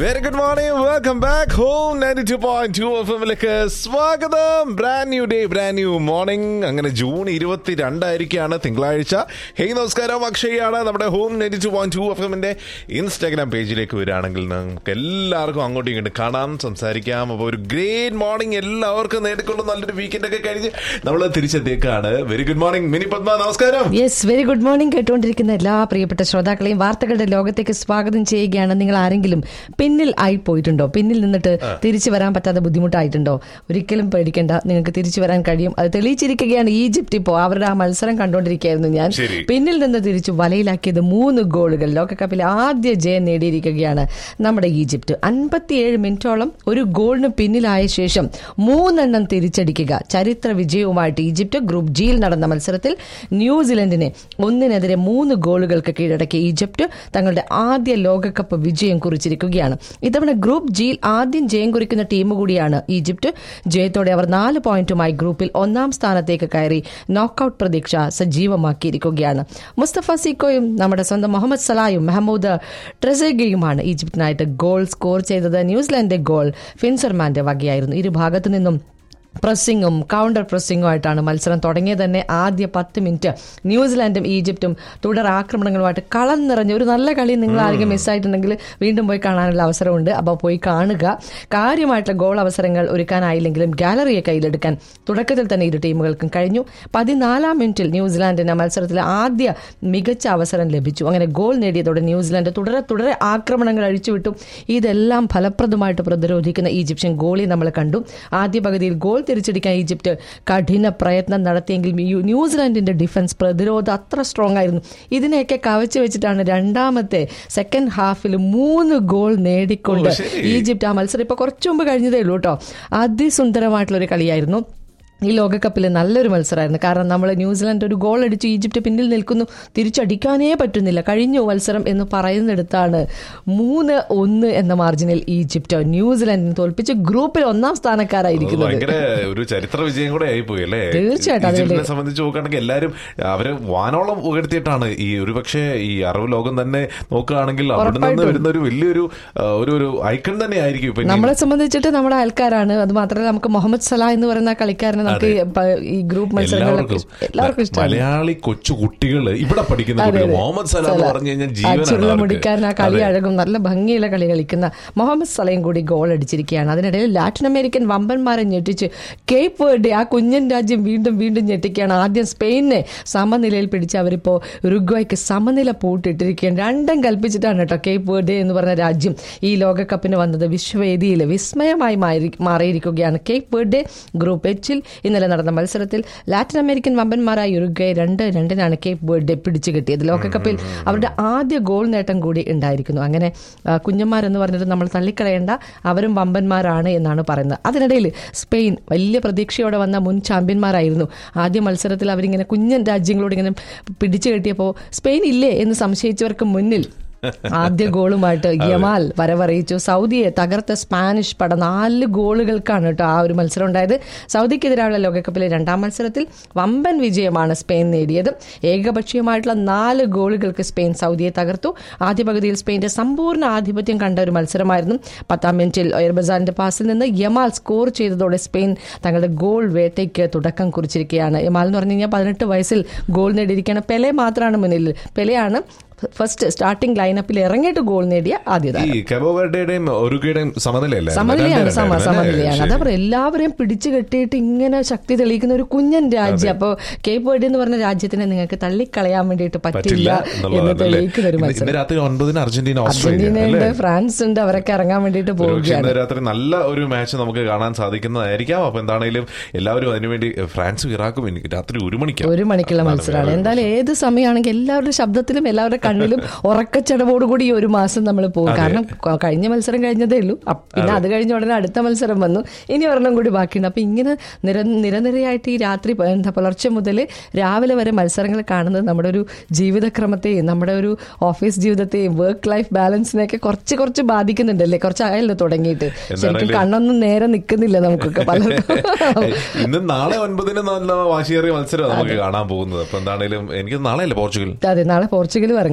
Very good morning welcome back home ninety two point two F എമ്മിലേക്ക് സ്വാഗതം brand new day brand new morning അങ്ങനെ June ഇരുപത്തി രണ്ടായിരിക്കാണ് തിങ്കളാഴ്ച ഹേയ് നമസ്കാരം അക്ഷയാണ് നമ്മുടെ home ninety two point two F എമ്മിന്റെ ഇൻസ്റ്റാഗ്രാം പേജിലേക്ക് വരികയാണെങ്കിൽ നമുക്ക് എല്ലാവർക്കും അങ്ങോട്ടും ഇങ്ങോട്ടും കാണാം സംസാരിക്കാം അപ്പോൾ ഒരു ഗ്രേറ്റ് മോർണിംഗ് എല്ലാവർക്കും നേടിക്കൊണ്ട് നല്ലൊരു വീക്കെൻഡ് ഒക്കെ കഴിഞ്ഞ് നമ്മൾ തിരിച്ചെത്തിയേക്കാണ് very good morning Mini Padma നമസ്കാരം യെസ് വെരി ഗുഡ് മോർണിംഗ് കേട്ടുകൊണ്ടിരിക്കുന്ന എല്ലാ പ്രിയപ്പെട്ട ശ്രോതാക്കളെയും വാർത്തകളുടെ ലോകത്തേക്ക് സ്വാഗതം ചെയ്യുകയാണ് നിങ്ങൾ ആരെങ്കിലും പിന്നിൽ ആയി പോയിട്ടുണ്ടോ പിന്നിൽ നിന്നിട്ട് തിരിച്ചു വരാൻ പറ്റാതെ ബുദ്ധിമുട്ടായിട്ടുണ്ടോ ഒരിക്കലും പേടിക്കേണ്ട നിങ്ങൾക്ക് തിരിച്ചു വരാൻ കഴിയും അത് തെളിയിച്ചിരിക്കുകയാണ് ഈജിപ്റ്റ് ഇപ്പോൾ അവരുടെ ആ മത്സരം കണ്ടുകൊണ്ടിരിക്കുകയായിരുന്നു ഞാൻ ശരി. പിന്നിൽ നിന്ന് തിരിച്ചു വലയിലാക്കിയത് മൂന്ന് ഗോളുകൾ ലോകകപ്പിലെ ആദ്യ ജയം നേടിയിരിക്കുകയാണ് നമ്മുടെ ഈജിപ്റ്റ് അൻപത്തിയേഴ് മിനിറ്റോളം ഒരു ഗോളിന് പിന്നിലായ ശേഷം മൂന്നെണ്ണം തിരിച്ചടിക്കുക ചരിത്ര വിജയവുമായിട്ട് ഈജിപ്റ്റ് ഗ്രൂപ്പ് ജിയിൽ നടന്ന മത്സരത്തിൽ ന്യൂസിലൻഡിനെ ഒന്നിനെതിരെ മൂന്ന് ഗോളുകൾക്ക് കീഴടക്കിയ ഈജിപ്റ്റ് തങ്ങളുടെ ആദ്യ ലോകകപ്പ് വിജയം കുറിച്ചിരിക്കുകയാണ് ഇത്തവണ ഗ്രൂപ്പ് ജിയിൽ ആദ്യം ജയം കുറിക്കുന്ന ടീം കൂടിയാണ് ഈജിപ്റ്റ് ജയത്തോടെ അവർ നാല് പോയിന്റുമായി ഗ്രൂപ്പിൽ ഒന്നാം സ്ഥാനത്തേക്ക് കയറി നോക്കൌട്ട് പ്രതീക്ഷ സജീവമാക്കിയിരിക്കുകയാണ് മുസ്തഫ സിക്കോയും നമ്മുടെ സ്വന്തം മുഹമ്മദ് സലായും മെഹമ്മൂദ് ട്രെസേഗയുമാണ് ഈജിപ്തിനായിട്ട് ഗോൾ സ്കോർ ചെയ്തത് ന്യൂസിലാൻഡിന്റെ ഗോൾ ഫിൻസർമാന്റെ വകയായിരുന്നു ഇരു ഭാഗത്തു നിന്നും പ്രസ്സിങ്ങും കൗണ്ടർ പ്രസ്സിങ്ങും ആയിട്ടാണ് മത്സരം തുടങ്ങിയത് തന്നെ ആദ്യ പത്ത് മിനിറ്റ് ന്യൂസിലാൻഡും ഈജിപ്തും തുടർ ആക്രമണങ്ങളുമായിട്ട് കളം നിറഞ്ഞ ഒരു നല്ല കളി നിങ്ങൾ ആരെങ്കിലും മിസ്സായിട്ടുണ്ടെങ്കിൽ വീണ്ടും പോയി കാണാനുള്ള അവസരമുണ്ട് അപ്പോൾ പോയി കാണുക കാര്യമായിട്ടുള്ള ഗോൾ അവസരങ്ങൾ ഒരുക്കാനായില്ലെങ്കിലും ഗാലറിയെ കയ്യിലെടുക്കാൻ തുടക്കത്തിൽ തന്നെ ഇരു ടീമുകൾക്കും കഴിഞ്ഞു പതിനാലാം മിനിറ്റിൽ ന്യൂസിലാൻഡിന് മത്സരത്തിലെ ആദ്യ മികച്ച അവസരം ലഭിച്ചു അങ്ങനെ ഗോൾ നേടിയതോടെ ന്യൂസിലാൻഡ് തുടരെ തുടരെ ആക്രമണങ്ങൾ അഴിച്ചുവിട്ടു ഇതെല്ലാം ഫലപ്രദമായിട്ട് പ്രതിരോധിക്കുന്ന ഈജിപ്ഷ്യൻ ഗോളി നമ്മൾ കണ്ടു ആദ്യ പകുതിയിൽ ഗോൾ തിരിച്ചടിക്കാൻ ഈജിപ്റ്റ് കഠിന പ്രയത്നം നടത്തിയെങ്കിലും യു- ന്യൂസിലാൻഡിന്റെ ഡിഫൻസ് പ്രതിരോധം അത്ര സ്ട്രോങ് ആയിരുന്നു ഇതിനെയൊക്കെ കവച്ചു വെച്ചിട്ടാണ് രണ്ടാമത്തെ സെക്കൻഡ് ഹാഫിൽ മൂന്ന് ഗോൾ നേടിക്കൊണ്ട് ഓ, ശരി. ഈജിപ്റ്റ് ആ മത്സരം ഇപ്പൊ കുറച്ചു മുമ്പ് കഴിഞ്ഞതേ ഉള്ളൂ കേട്ടോ അതിസുന്ദരമായിട്ടുള്ള ഒരു കളിയായിരുന്നു ഈ ലോകകപ്പിൽ നല്ലൊരു മത്സരമായിരുന്നു കാരണം നമ്മൾ ന്യൂസിലാൻഡ് ഒരു ഗോൾ അടിച്ച് ഈജിപ്റ്റ് പിന്നിൽ നിൽക്കുന്നു തിരിച്ചടിക്കാനേ പറ്റുന്നില്ല കഴിഞ്ഞു മത്സരം എന്ന് പറയുന്നിടത്താണ് മൂന്ന് ഒന്ന് എന്ന മാർജിനിൽ ഈജിപ്റ്റ് ന്യൂസിലാൻഡിനെ തോൽപ്പിച്ച് ഗ്രൂപ്പിൽ ഒന്നാം അത് സ്ഥാനക്കാരായിരിക്കുന്നത് ഭയങ്കര ഒരു ചരിത്ര വിജയം കൂടെ ആയിപ്പോയി അല്ലേ തീർച്ചയായിട്ടും, അതെ, ഈജിപ്തിനെ അതെ. സംബന്ധിച്ച് നോക്കുകയാണെങ്കിൽ എല്ലാവരും അവര് വാനോളം ഉയർത്തിയിട്ടാണ് ഈ ഒരു പക്ഷേ ഈ അറബ് ലോകം തന്നെ നോക്കുകയാണെങ്കിൽ അവിടെ നിന്ന് ഉറപ്പായിട്ടും. വരുന്ന ഒരു വലിയൊരു ആ, ഒരു ഒരു ഐക്കൺ തന്നെ ആയിരിക്കും ഇപ്പൊ ഇനി. നമ്മളെ സംബന്ധിച്ചിട്ട് നമ്മുടെ അയൽക്കാരാണ് അത് മാത്രമല്ല നമുക്ക് മുഹമ്മദ് സലാ എന്ന് പറയുന്ന കളിക്കാരനെ നമുക്ക് ഈ പ- ഈ ഗ്രൂപ്പ് മത്സരങ്ങളിലൊക്കെ എല്ലാവർക്കും എല്ലാവർക്കും ഇഷ്ടമാണ് മലയാളി കൊച്ചു കുട്ടികള് ഇവിടെ പഠിക്കുന്ന അതെ, കുട്ടികൾ അതെ. മുഹമ്മദ് സലാം എന്ന് പറഞ്ഞു കഴിഞ്ഞാൽ ആ ജീവനാണ് ചുരുള അവർക്ക്. മുടിക്കാരൻ ആ കളി അതെ. അഴകും നല്ല ഭംഗിയുള്ള കളി കളിക്കുന്ന മുഹമ്മദ് സലയും കൂടി ഗോൾ അടിച്ചിരിക്കുകയാണ് അതിനിടയിൽ ലാറ്റിൻ അമേരിക്കൻ വമ്പന്മാരെ ഞെട്ടിച്ച് കേപ്പ് വേർഡെ ആ കുഞ്ഞൻ രാജ്യം വീണ്ടും വീണ്ടും ഞെട്ടിക്കുകയാണ് ആദ്യം സ്പെയിനെ സമനിലയിൽ പിടിച്ച് അവരിപ്പോ ഉറുഗ്വായ്ക്ക് സമനില പൂട്ടിട്ടിരിക്കുകയാണ് രണ്ടും കൽപ്പിച്ചിട്ടാണ് കേട്ടോ കേപ്പ് വേർഡെ എന്ന് പറഞ്ഞ രാജ്യം ഈ ലോകകപ്പിന് വന്നത് വിശ്വവേദിയിൽ വിസ്മയമായി മാറി- മാറിയിരിക്കുകയാണ് കേപ്പ് വേർഡെ ഗ്രൂപ്പ് എച്ചിൽ ഇന്നലെ നടന്ന മത്സരത്തിൽ ലാറ്റിൻ അമേരിക്കൻ വമ്പന്മാരായ ഉറുഗ്വെ രണ്ട് രണ്ടിനാണ് കേപ്പ് വേർഡെ പിടിച്ചു കിട്ടിയത് ലോകകപ്പിൽ അവരുടെ ആദ്യ ഗോൾ നേട്ടം കൂടി ഉണ്ടായിരിക്കുന്നു അങ്ങനെ ആ, കുഞ്ഞന്മാരെന്ന് പറഞ്ഞിട്ട് നമ്മൾ തള്ളിക്കളയേണ്ട അവരും വമ്പന്മാരാണ് എന്നാണ് പറയുന്നത് അതിനിടയിൽ സ്പെയിൻ വലിയ പ്രതീക്ഷയോടെ വന്ന മുൻ ചാമ്പ്യന്മാരായിരുന്നു ആദ്യ മത്സരത്തിൽ അവരിങ്ങനെ കുഞ്ഞൻ രാജ്യങ്ങളോട് ഇങ്ങനെ പിടിച്ചു കെട്ടിയപ്പോൾ സ്പെയിൻ ഇല്ലേ എന്ന് സംശയിച്ചവർക്ക് മുന്നിൽ ആദ്യ ഗോളുമായിട്ട് യമാൽ വരവറിയിച്ചു സൗദിയെ തകർത്ത സ്പാനിഷ് പട നാല് ഗോളുകൾക്കാണ് കേട്ടോ ആ ഒരു മത്സരം ഉണ്ടായത് സൗദിക്കെതിരായുള്ള ലോകകപ്പിലെ രണ്ടാം മത്സരത്തിൽ വമ്പൻ വിജയമാണ് സ്പെയിൻ നേടിയത് ഏകപക്ഷീയമായിട്ടുള്ള നാല് ഗോളുകൾക്ക് സ്പെയിൻ സൗദിയെ തകർത്തു ആദ്യ പകുതിയിൽ സ്പെയിന്റെ സമ്പൂർണ്ണ ആധിപത്യം കണ്ട ഒരു മത്സരമായിരുന്നു പത്താം മിനിറ്റിൽ എയർബസാറിന്റെ പാസിൽ നിന്ന് യമാൽ സ്കോർ ചെയ്തതോടെ സ്പെയിൻ തങ്ങളുടെ ഗോൾ വേട്ടയ്ക്ക് തുടക്കം കുറിച്ചിരിക്കുകയാണ് യമാൽ എന്ന് പറഞ്ഞു കഴിഞ്ഞാൽ പതിനെട്ട് വയസ്സിൽ ഗോൾ നേടിയിരിക്കുകയാണ് പെലെ മാത്രമാണ് മുന്നിൽ പെലെയാണ് ഫസ്റ്റ് സ്റ്റാർട്ടിംഗ് ലൈനപ്പിൽ ഇറങ്ങിയിട്ട് ഗോൾ നേടിയ ആദ്യ താരം ഈ കബോവർഡയുടെയും ഒറുഗയുടെയും സമനിലയല്ലേ സമനിലയാണ് സമ രണ്ടുപേരുണ്ടായിരുന്നു, സമനിലയാണ് അല്ലേ? അതാ പറയുക എല്ലാവരെയും പിടിച്ചു കെട്ടിയിട്ട് ഇങ്ങനെ ശക്തി തെളിയിക്കുന്ന ഒരു കുഞ്ഞൻ രാജ്യം അപ്പോൾ കേപ്പ് വേർഡ് എന്ന് പറഞ്ഞ രാജ്യത്തിനെ നിങ്ങൾക്ക് തള്ളിക്കളയാൻ വേണ്ടിയിട്ട് പറ്റില്ല പറ്റില്ല എന്ന് എന്നുള്ളതാണ് തെളിയിക്കുന്ന ഒരു ഇന്ന് മത്സരം ഇന്ന് രാത്രി ഒൻപതിന് അർജന്റീന ഓസ്ട്രേലിയ അർജന്റീന ഉണ്ട് അല്ലേ ഫ്രാൻസ് ഉണ്ട് അവരൊക്കെ ഇറങ്ങാൻ വേണ്ടിയിട്ട് ഒരുപക്ഷെ പോവുകയാണ് ഇന്ന് രാത്രി നല്ല ഒരു മാച്ച് നമുക്ക് കാണാൻ സാധിക്കുന്നതായിരിക്കാം അപ്പൊ എന്താണെങ്കിലും എല്ലാവരും അതിനുവേണ്ടി ഫ്രാൻസും ഇറാഖും എനിക്ക് രാത്രി ഒരു മണിക്കാണ് ഒരു മണിക്കുള്ള അതാണ് മത്സരമാണ് വേറെ എന്തായാലും ഏത് സമയമാണെങ്കിൽ എല്ലാവരുടെ ശബ്ദത്തിലും എല്ലാവരുടെ കണ്ണിലും ഉറക്കച്ചടവോടുകൂടി ഈ ഒരു മാസം നമ്മൾ പോകും കാരണം ക- കഴിഞ്ഞ മത്സരം കഴിഞ്ഞതേ ഉള്ളൂ അപ്പ- പിന്നെ അത് കഴിഞ്ഞ ഉടനെ അടുത്ത മത്സരം വന്നു ഇനി ഒരെണ്ണം കൂടി ബാക്കിയുണ്ട് അപ്പൊ ഇങ്ങനെ നിര നിരനിരയായിട്ട് ഈ രാത്രി പ- എന്താ പുലർച്ചെ മുതൽ രാവിലെ വരെ മത്സരങ്ങൾ കാണുന്നത് നമ്മുടെ ഒരു ജീവിതക്രമത്തെയും നമ്മുടെ ഒരു ഓഫീസ് ജീവിതത്തെയും വർക്ക് ലൈഫ് ബാലൻസിനെയൊക്കെ കുറച്ച് കുറച്ച് ബാധിക്കുന്നുണ്ടല്ലേ കുറച്ച് ആയല്ലോ തുടങ്ങിയിട്ട് ശരിക്കും എന്താണെങ്കിലും- കണ്ണൊന്നും നേരെ നിൽക്കുന്നില്ല നമുക്കൊക്കെ പലർക്കും ഇന്ന് നാളെ ഒൻപതിന് നല്ല വാശിയേറിയ മത്സരം നമുക്ക് കാണാൻ പോകുന്നത് അപ്പൊ എന്താണെങ്കിലും എനിക്ക് നാളെ അല്ലേ പോർച്ചുഗൽ അതെ നാളെ പോർച്ചുഗൽ ഇറങ്ങുന്നത്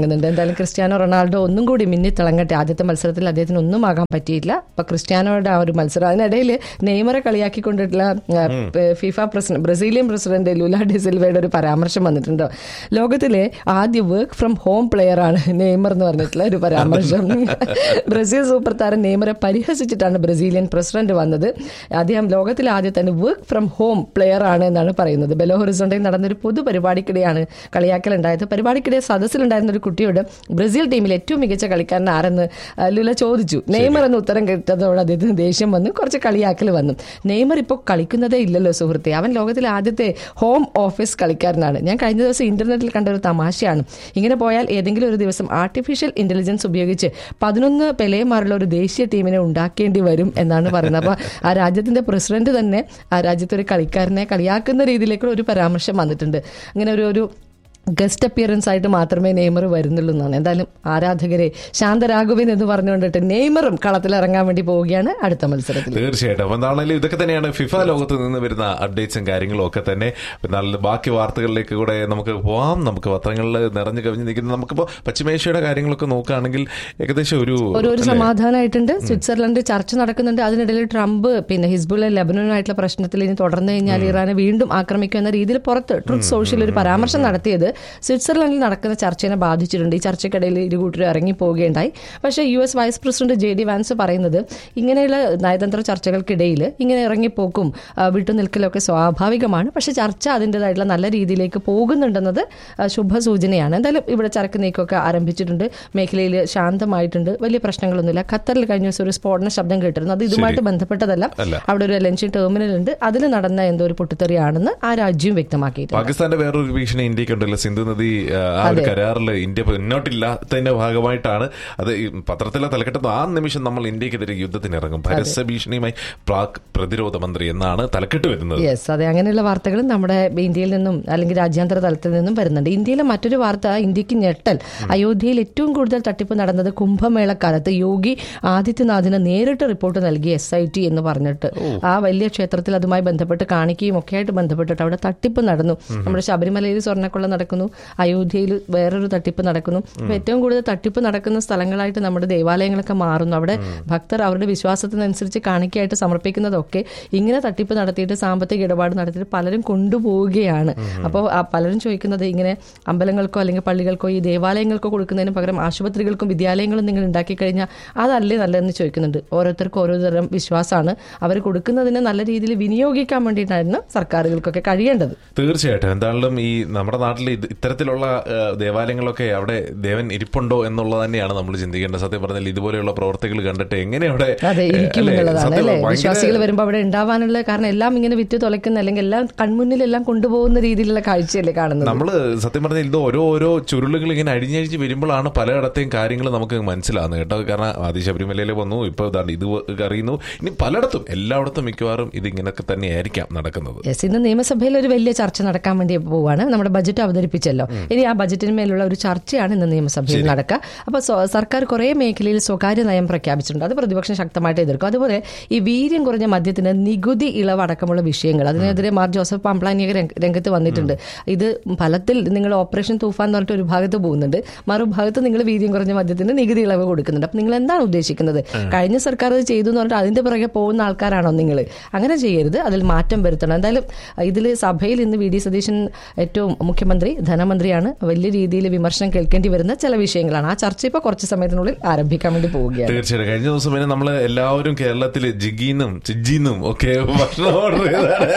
തുടങ്ങുന്നുണ്ട് എന്തായാലും ക്രിസ്ത്യാനോ റൊണാൾഡോ ഒന്നും കൂടി മിന്നി തിളങ്ങട്ടെ ആദ്യത്തെ മത്സരത്തിൽ അദ്ദേഹത്തിന് ഒന്നും ആകാൻ പറ്റിയില്ല അപ്പൊ ക്രിസ്ത്യാനോയുടെ ആ ഒരു മത്സരം അതിനിടയിൽ നെയ്മറെ കളിയാക്കിക്കൊണ്ടിട്ടുള്ള ആ, FIFA president Brazilian president Lula ഡിസിൽവയുടെ ഒരു പരാമർശം വന്നിട്ടുണ്ട് ലോകത്തിലെ ആദ്യ വർക്ക് ഫ്രം ഹോം പ്ലെയർ ആണ് നെയ്മർ എന്ന് പറഞ്ഞിട്ടുള്ള ഒരു പരാമർശം ബ്രസീൽ സൂപ്പർ താരം നെയ്മറെ പരിഹസിച്ചിട്ടാണ് ബ്രസീലിയൻ പ്രസിഡന്റ് വന്നത് അദ്ദേഹം ലോകത്തിലെ ആദ്യ തന്നെ വർക്ക് ഫ്രം ഹോം പ്ലെയർ ആണ് എന്നാണ് പറയുന്നത് ബെലോ ഹൊറിസോണ്ടയിൽ നടന്നൊരു പൊതു പരിപാടിക്കിടെയാണ് കളിയാക്കലുണ്ടായത് പരിപാടിക്കിടെ സദസ്സിലുണ്ടായിരുന്ന ഒരു കുട്ടിയോട് ബ്രസീൽ ടീമിൽ ഏറ്റവും മികച്ച കളിക്കാരൻ ആരെന്ന് ആ, ലുല ചോദിച്ചു നെയ്മർ എന്ന് ഉത്തരം കിട്ടതോടെ അദ്ദേഹത്തിന് ദേഷ്യം വന്നു കുറച്ച് കളിയാക്കൽ വന്നു നെയ്മർ ഇപ്പോൾ കളിക്കുന്നതേ ഇല്ലല്ലോ സുഹൃത്തെ അവൻ ലോകത്തിലെ ആദ്യത്തെ ഹോം ഓഫീസ് കളിക്കാരനാണ് ഞാൻ കഴിഞ്ഞ ദിവസം ഇന്റർനെറ്റിൽ കണ്ട ഒരു തമാശയാണ് ഇങ്ങനെ പോയാൽ ഏതെങ്കിലും ഒരു ദിവസം ആർട്ടിഫിഷ്യൽ ഇന്റലിജൻസ് ഉപയോഗിച്ച് പതിനൊന്ന് പെലയമാരുള്ള ഒരു ദേശീയ ടീമിനെ ഉണ്ടാക്കേണ്ടി വരും എന്നാണ് പറയുന്നത് അപ്പോൾ ആ രാജ്യത്തിന്റെ പ്രസിഡന്റ് തന്നെ ആ രാജ്യത്തെ ഒരു കളിക്കാരനെ കളിയാക്കുന്ന രീതിയിലേക്കുള്ള ഒരു പരാമർശം വന്നിട്ടുണ്ട് അങ്ങനെ ഒരു ഒരു ഗസ്റ്റ് അപ്പിയറൻസ് ആയിട്ട് മാത്രമേ നെയ്മർ വരുന്നുള്ളൂ എന്നാണ് എന്തായാലും ആരാധകരെ ശാന്തരാഘവൻ എന്ന് പറഞ്ഞുകൊണ്ടിട്ട് നെയ്മറും കളത്തിൽ ഇറങ്ങാൻ വേണ്ടി പോവുകയാണ് അടുത്ത മത്സരത്തിൽ തീർച്ചയായിട്ടും അപ്പൊ എന്താണെങ്കിലും ഇതൊക്കെ തന്നെയാണ് ഫിഫ ലോകത്ത് നിന്ന് വരുന്ന അപ്ഡേറ്റ്സും കാര്യങ്ങളും ഒക്കെ തന്നെ എന്നാൽ ബാക്കി വാർത്തകളിലേക്ക് കൂടെ നമുക്ക് പോവാം നമുക്ക് പത്രങ്ങളിൽ നിറഞ്ഞു കവിഞ്ഞ് നിൽക്കുന്ന നമുക്കിപ്പോ പശ്ചിമേഷ്യയുടെ കാര്യങ്ങളൊക്കെ നോക്കുകയാണെങ്കിൽ ഏകദേശം ഒരു ഒരു ഒരു സമാധാനമായിട്ടുണ്ട് സ്വിറ്റ്സർലൻഡ് ചർച്ച നടക്കുന്നുണ്ട് അതിനിടയിൽ ട്രംപ് പിന്നെ ഹിസ്ബുള്ള ലെബനനുമായിട്ടുള്ള പ്രശ്നത്തിൽ ഇനി തുടർന്നു കഴിഞ്ഞാൽ ഇറാനെ വീണ്ടും ആക്രമിക്കും എന്ന രീതിയിൽ പുറത്ത് ട്രുത്ത് സോഷ്യൽ ഒരു പരാമർശം നടത്തിയത് സ്വിറ്റ്സർലൻഡിൽ നടക്കുന്ന ചർച്ചയെ ബാധിച്ചിട്ടുണ്ട് ഈ ചർച്ചയ്ക്കിടയിൽ ഇരു കൂട്ടരും ഇറങ്ങി പോവുകയുണ്ടായി പക്ഷേ U S vice president J D Vance പറയുന്നത് ഇങ്ങനെയുള്ള നയതന്ത്ര ചർച്ചകൾക്കിടയിൽ ഇങ്ങനെ ഇറങ്ങിപ്പോക്കും ആ, വിട്ടുനിൽക്കലൊക്കെ സ്വാഭാവികമാണ് പക്ഷേ ചർച്ച അതിൻ്റെതായിട്ടുള്ള നല്ല രീതിയിലേക്ക് പോകുന്നുണ്ടെന്നത് ആ, ശുഭസൂചനയാണ് എന്തായാലും ഇവിടെ ചരക്ക് നീക്കമൊക്കെ ആരംഭിച്ചിട്ടുണ്ട് മേഖലയിൽ ശാന്തമായിട്ടുണ്ട് വലിയ പ്രശ്നങ്ങളൊന്നുമില്ല ഖത്തറിൽ കഴിഞ്ഞ ദിവസം ഒരു സ്ഫോടന ശബ്ദം കേട്ടിരുന്നു അത് ഇതുമായിട്ട് ബന്ധപ്പെട്ടതല്ല അല്ല. അവിടെ ഒരു ലഞ്ചിങ് ടെർമിനൽ ഉണ്ട് അതിൽ നടന്ന എന്തോ ഒരു പൊട്ടിത്തെറിയാണെന്ന് ആ രാജ്യവും വ്യക്തമാക്കിയിട്ടുണ്ട് പാകിസ്ഥാന്റെ വേറൊരു ഭീഷണി ഇന്ത്യക്കുണ്ടല്ലോ സിന്ധു നദി ആ, ആ ഒരു കരാറിൽ ഇന്ത്യ മുന്നോട്ടില്ലാത്തതിന്റെ ഭാഗമായിട്ടാണ് അത് ഈ പത്രത്തിലെ തലക്കെട്ടത് ആ നിമിഷം നമ്മൾ ഇന്ത്യക്കെതിരെ യുദ്ധത്തിന് ഇറങ്ങും പരസ്യ ഭീഷണിയുമായി പാക് പ്രതിരോധ മന്ത്രി എന്നാണ് തലക്കെട്ട് വരുന്നത് യെസ് അതെ അങ്ങനെയുള്ള വാർത്തകളും നമ്മുടെ ഇന്ത്യയിൽ നിന്നും അല്ലെങ്കിൽ രാജ്യാന്തര തലത്തിൽ നിന്നും വരുന്നുണ്ട് ഇന്ത്യയിലെ മറ്റൊരു വാർത്ത ഇന്ത്യക്ക് ഞെട്ടൽ അയോധ്യയിൽ ഏറ്റവും കൂടുതൽ തട്ടിപ്പ് നടന്നത് കുംഭമേളക്കാലത്ത് യോഗി ആദിത്യനാഥിന് നേരിട്ട് റിപ്പോർട്ട് നൽകി എസ് ഐ ടി എന്ന് പറഞ്ഞിട്ട് ആ വലിയ ക്ഷേത്രത്തിൽ അതുമായി ബന്ധപ്പെട്ട് കാണിക്കുകയും ഒക്കെ ആയിട്ട് ബന്ധപ്പെട്ടിട്ട് അവിടെ തട്ടിപ്പ് നടന്നു നമ്മുടെ ശബരിമലയിൽ സ്വർണ്ണക്കൊള്ള നടക്കുന്നു അയോധ്യയിൽ വേറൊരു തട്ടിപ്പ് നടക്കുന്നു അപ്പൊ ഏറ്റവും കൂടുതൽ തട്ടിപ്പ് നടക്കുന്ന സ്ഥലങ്ങളായിട്ട് നമ്മുടെ ദേവാലയങ്ങളൊക്കെ മാറുന്നു അവിടെ ഭക്തർ അവരുടെ വിശ്വാസത്തിനനുസരിച്ച് കാണിക്കയായിട്ട് സമർപ്പിക്കുന്നതൊക്കെ ഇങ്ങനെ തട്ടിപ്പ് നടത്തിയിട്ട് സാമ്പത്തിക ഇടപാട് നടത്തിയിട്ട് പലരും കൊണ്ടുപോവുകയാണ് അപ്പോൾ പലരും ചോദിക്കുന്നത് ഇങ്ങനെ അമ്പലങ്ങൾക്കോ അല്ലെങ്കിൽ പള്ളികൾക്കോ ഈ ദേവാലയങ്ങൾക്കോ കൊടുക്കുന്നതിന് പകരം ആശുപത്രികൾക്കും വിദ്യാലയങ്ങളും നിങ്ങൾ ഉണ്ടാക്കി കഴിഞ്ഞാൽ അതല്ലേ നല്ലതെന്ന് ചോദിക്കുന്നുണ്ട് ഓരോരുത്തർക്കും ഓരോ തരം വിശ്വാസമാണ് അവർ കൊടുക്കുന്നതിന് നല്ല രീതിയിൽ വിനിയോഗിക്കാൻ വേണ്ടിയിട്ടായിരുന്നു സർക്കാരുകൾക്കൊക്കെ കഴിയേണ്ടത് തീർച്ചയായിട്ടും എന്തായാലും ഈ നമ്മുടെ നാട്ടിൽ ഇത് ഇത്തരത്തിലുള്ള ആ, ദേവാലയങ്ങളൊക്കെ അവിടെ ദേവൻ ഇരിപ്പുണ്ടോ എന്നുള്ളത് തന്നെയാണ് നമ്മൾ ചിന്തിക്കേണ്ടത് സത്യം പറഞ്ഞാൽ ഇതുപോലെയുള്ള പ്രവർത്തികൾ കണ്ടിട്ട് എങ്ങനെ അവിടെ അതെ ഏ, ഇരിക്കും അല്ലേ? എന്നുള്ളതാണ് സത്യം അല്ലേ ഭയങ്കര- വിശ്വാസികൾ വരുമ്പോൾ അവിടെ ഉണ്ടാവാനുള്ള കാരണം എല്ലാം ഇങ്ങനെ വിറ്റ് തുലയ്ക്കുന്ന അല്ലെങ്കിൽ എല്ലാം കൺമുന്നിലെല്ലാം കൊണ്ടുപോകുന്ന രീതിയിലുള്ള കാഴ്ചയല്ലേ കാണുന്നത് നമ്മള് സത്യം പറഞ്ഞാൽ ഇത് ഓരോ ഓരോ ചുരുളുകൾ ഇങ്ങനെ അഴിഞ്ഞഴിച്ച് വരുമ്പോഴാണ് പലയിടത്തെയും കാര്യങ്ങൾ നമുക്ക് മനസ്സിലാകുന്നത് കേട്ടോ കാരണം ആദ്യ ശബരിമലയിൽ വന്നു ഇപ്പൊ ഇതാണ് ഇത് അറിയുന്നു ഇനി പലയിടത്തും എല്ലായിടത്തും മിക്കവാറും ഇത് ഇങ്ങനെയൊക്കെ തന്നെയായിരിക്കാം നടക്കുന്നത് യെസ് ഇന്ന് നിയമസഭയിൽ ഒരു വലിയ ചർച്ച നടക്കാൻ വേണ്ടി പോവാണ് നമ്മുടെ ബജറ്റ് അവതരിപ്പിച്ചല്ലോ ഇനി ആ ബജറ്റിന് മേലുള്ള ഒരു ചർച്ചയാണ് ഇന്ന് നിയമസഭയിൽ നടക്കുക അപ്പോൾ സ്വ- സർക്കാർ കുറേ മേഖലയിൽ സ്വകാര്യ നയം പ്രഖ്യാപിച്ചിട്ടുണ്ട് അത് പ്രതിപക്ഷം ശക്തമായിട്ട് എതിർക്കും അതുപോലെ ഈ വീര്യം കുറഞ്ഞ മദ്യത്തിന് നികുതി ഇളവ് അടക്കമുള്ള വിഷയങ്ങൾ അതിനെതിരെ മാർ ജോസഫ് പാംപ്ലാനിയൊക്കെ രംഗ- രംഗത്ത് വന്നിട്ടുണ്ട് ഇത് ഫലത്തിൽ നിങ്ങൾ ഓപ്പറേഷൻ തൂഫാൻ എന്ന് പറഞ്ഞിട്ട് ഒരു ഭാഗത്ത് പോകുന്നുണ്ട് മറുഭാഗത്ത് നിങ്ങൾ വീര്യം കുറഞ്ഞ മദ്യത്തിന് നികുതി ഇളവ് കൊടുക്കുന്നുണ്ട് അപ്പം നിങ്ങൾ എന്താണ് ഉദ്ദേശിക്കുന്നത് കഴിഞ്ഞ സർക്കാർ അത് ചെയ്തു എന്ന് പറഞ്ഞിട്ട് അതിന്റെ പുറകെ പോകുന്ന ആൾക്കാരാണോ നിങ്ങൾ അങ്ങനെ ചെയ്യരുത് അതിൽ മാറ്റം വരുത്തണം എന്തായാലും ഇതിൽ സഭയിൽ ഇന്ന് വി ഡി സതീശൻ ഏറ്റവും മുഖ്യമന്ത്രി ധനമന്ത്രിയാണ് വലിയ രീതിയിൽ വിമർശനം കേൾക്കേണ്ടി വരുന്ന ചില വിഷയങ്ങളാണ് ആ ചർച്ച ഇപ്പോൾ കുറച്ച് സമയത്തിനുള്ളിൽ ആരംഭിക്കാൻ വേണ്ടി പോവുകയാണ് തീർച്ചയായിട്ടും കഴിഞ്ഞ ദിവസം പിന്നെ നമ്മള് എല്ലാവരും കേരളത്തിൽ ജിഗിന്നും ചിജിന്നും ഒക്കെ ഭക്ഷണം ഓർഡർ ചെയ്താണ്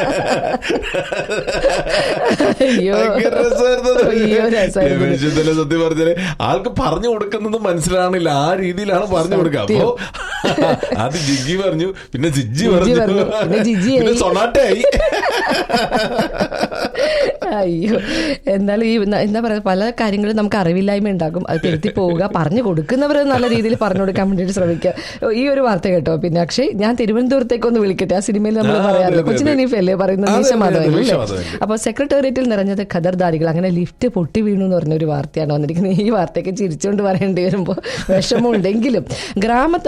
അയ്യോ. ഭയങ്കര രസമായിരുന്നു അത്. അയ്യോ, രസമായിരുന്നു. രമേശ് ചെന്നിത്തല സത്യം പറഞ്ഞാല് ആൾക്ക് പറഞ്ഞു കൊടുക്കുന്നത് മനസ്സിലാണില്ല ആ രീതിയിലാണ് പറഞ്ഞു കൊടുക്കുക അപ്പോ അത് ജിഗി പറഞ്ഞു പിന്നെ ജിജി പറഞ്ഞു പറഞ്ഞു, പിന്നെ ജിജി പിന്നെ ആയി. സൊണാട്ടയായി അയ്യോ എന്നാലും ഈ ന- എന്താ പറയുക പല കാര്യങ്ങളും നമുക്ക് അറിവില്ലായ്മ ഉണ്ടാകും അത് തിരുത്തി പോവുക പറഞ്ഞു കൊടുക്കുന്നവർ നല്ല രീതിയിൽ പറഞ്ഞു കൊടുക്കാൻ വേണ്ടിയിട്ട് ശ്രമിക്കുക ഈ ഒരു വാർത്ത കേട്ടോ പിന്നെ അക്ഷയ് ഞാൻ തിരുവനന്തപുരത്തേക്ക് ഒന്ന് വിളിക്കട്ടെ ആ സിനിമയിൽ നമ്മൾ ആ, അതെ, പറയാറില്ല അതെ, കൊച്ചിനെ അതെ. നീഫല്ലേ പറയുന്നത് അതെ, നീശ അതെ, മാധവൻ അതെ, അല്ലേ നീശ മാധവൻ. അപ്പോൾ സെക്രട്ടേറിയറ്റിൽ നിറഞ്ഞത് ഖദർദാരികൾ അങ്ങനെ ലിഫ്റ്റ് പൊട്ടി വീണു എന്ന് പറഞ്ഞ ഒരു വാർത്തയാണ് വന്നിരിക്കുന്നത് ഈ വാർത്തയൊക്കെ ചിരിച്ചുകൊണ്ട് പറയേണ്ടി വരുമ്പോൾ വിഷമമുണ്ടെങ്കിലും ഗ്രാമത്തലവർ വിളിച്ചു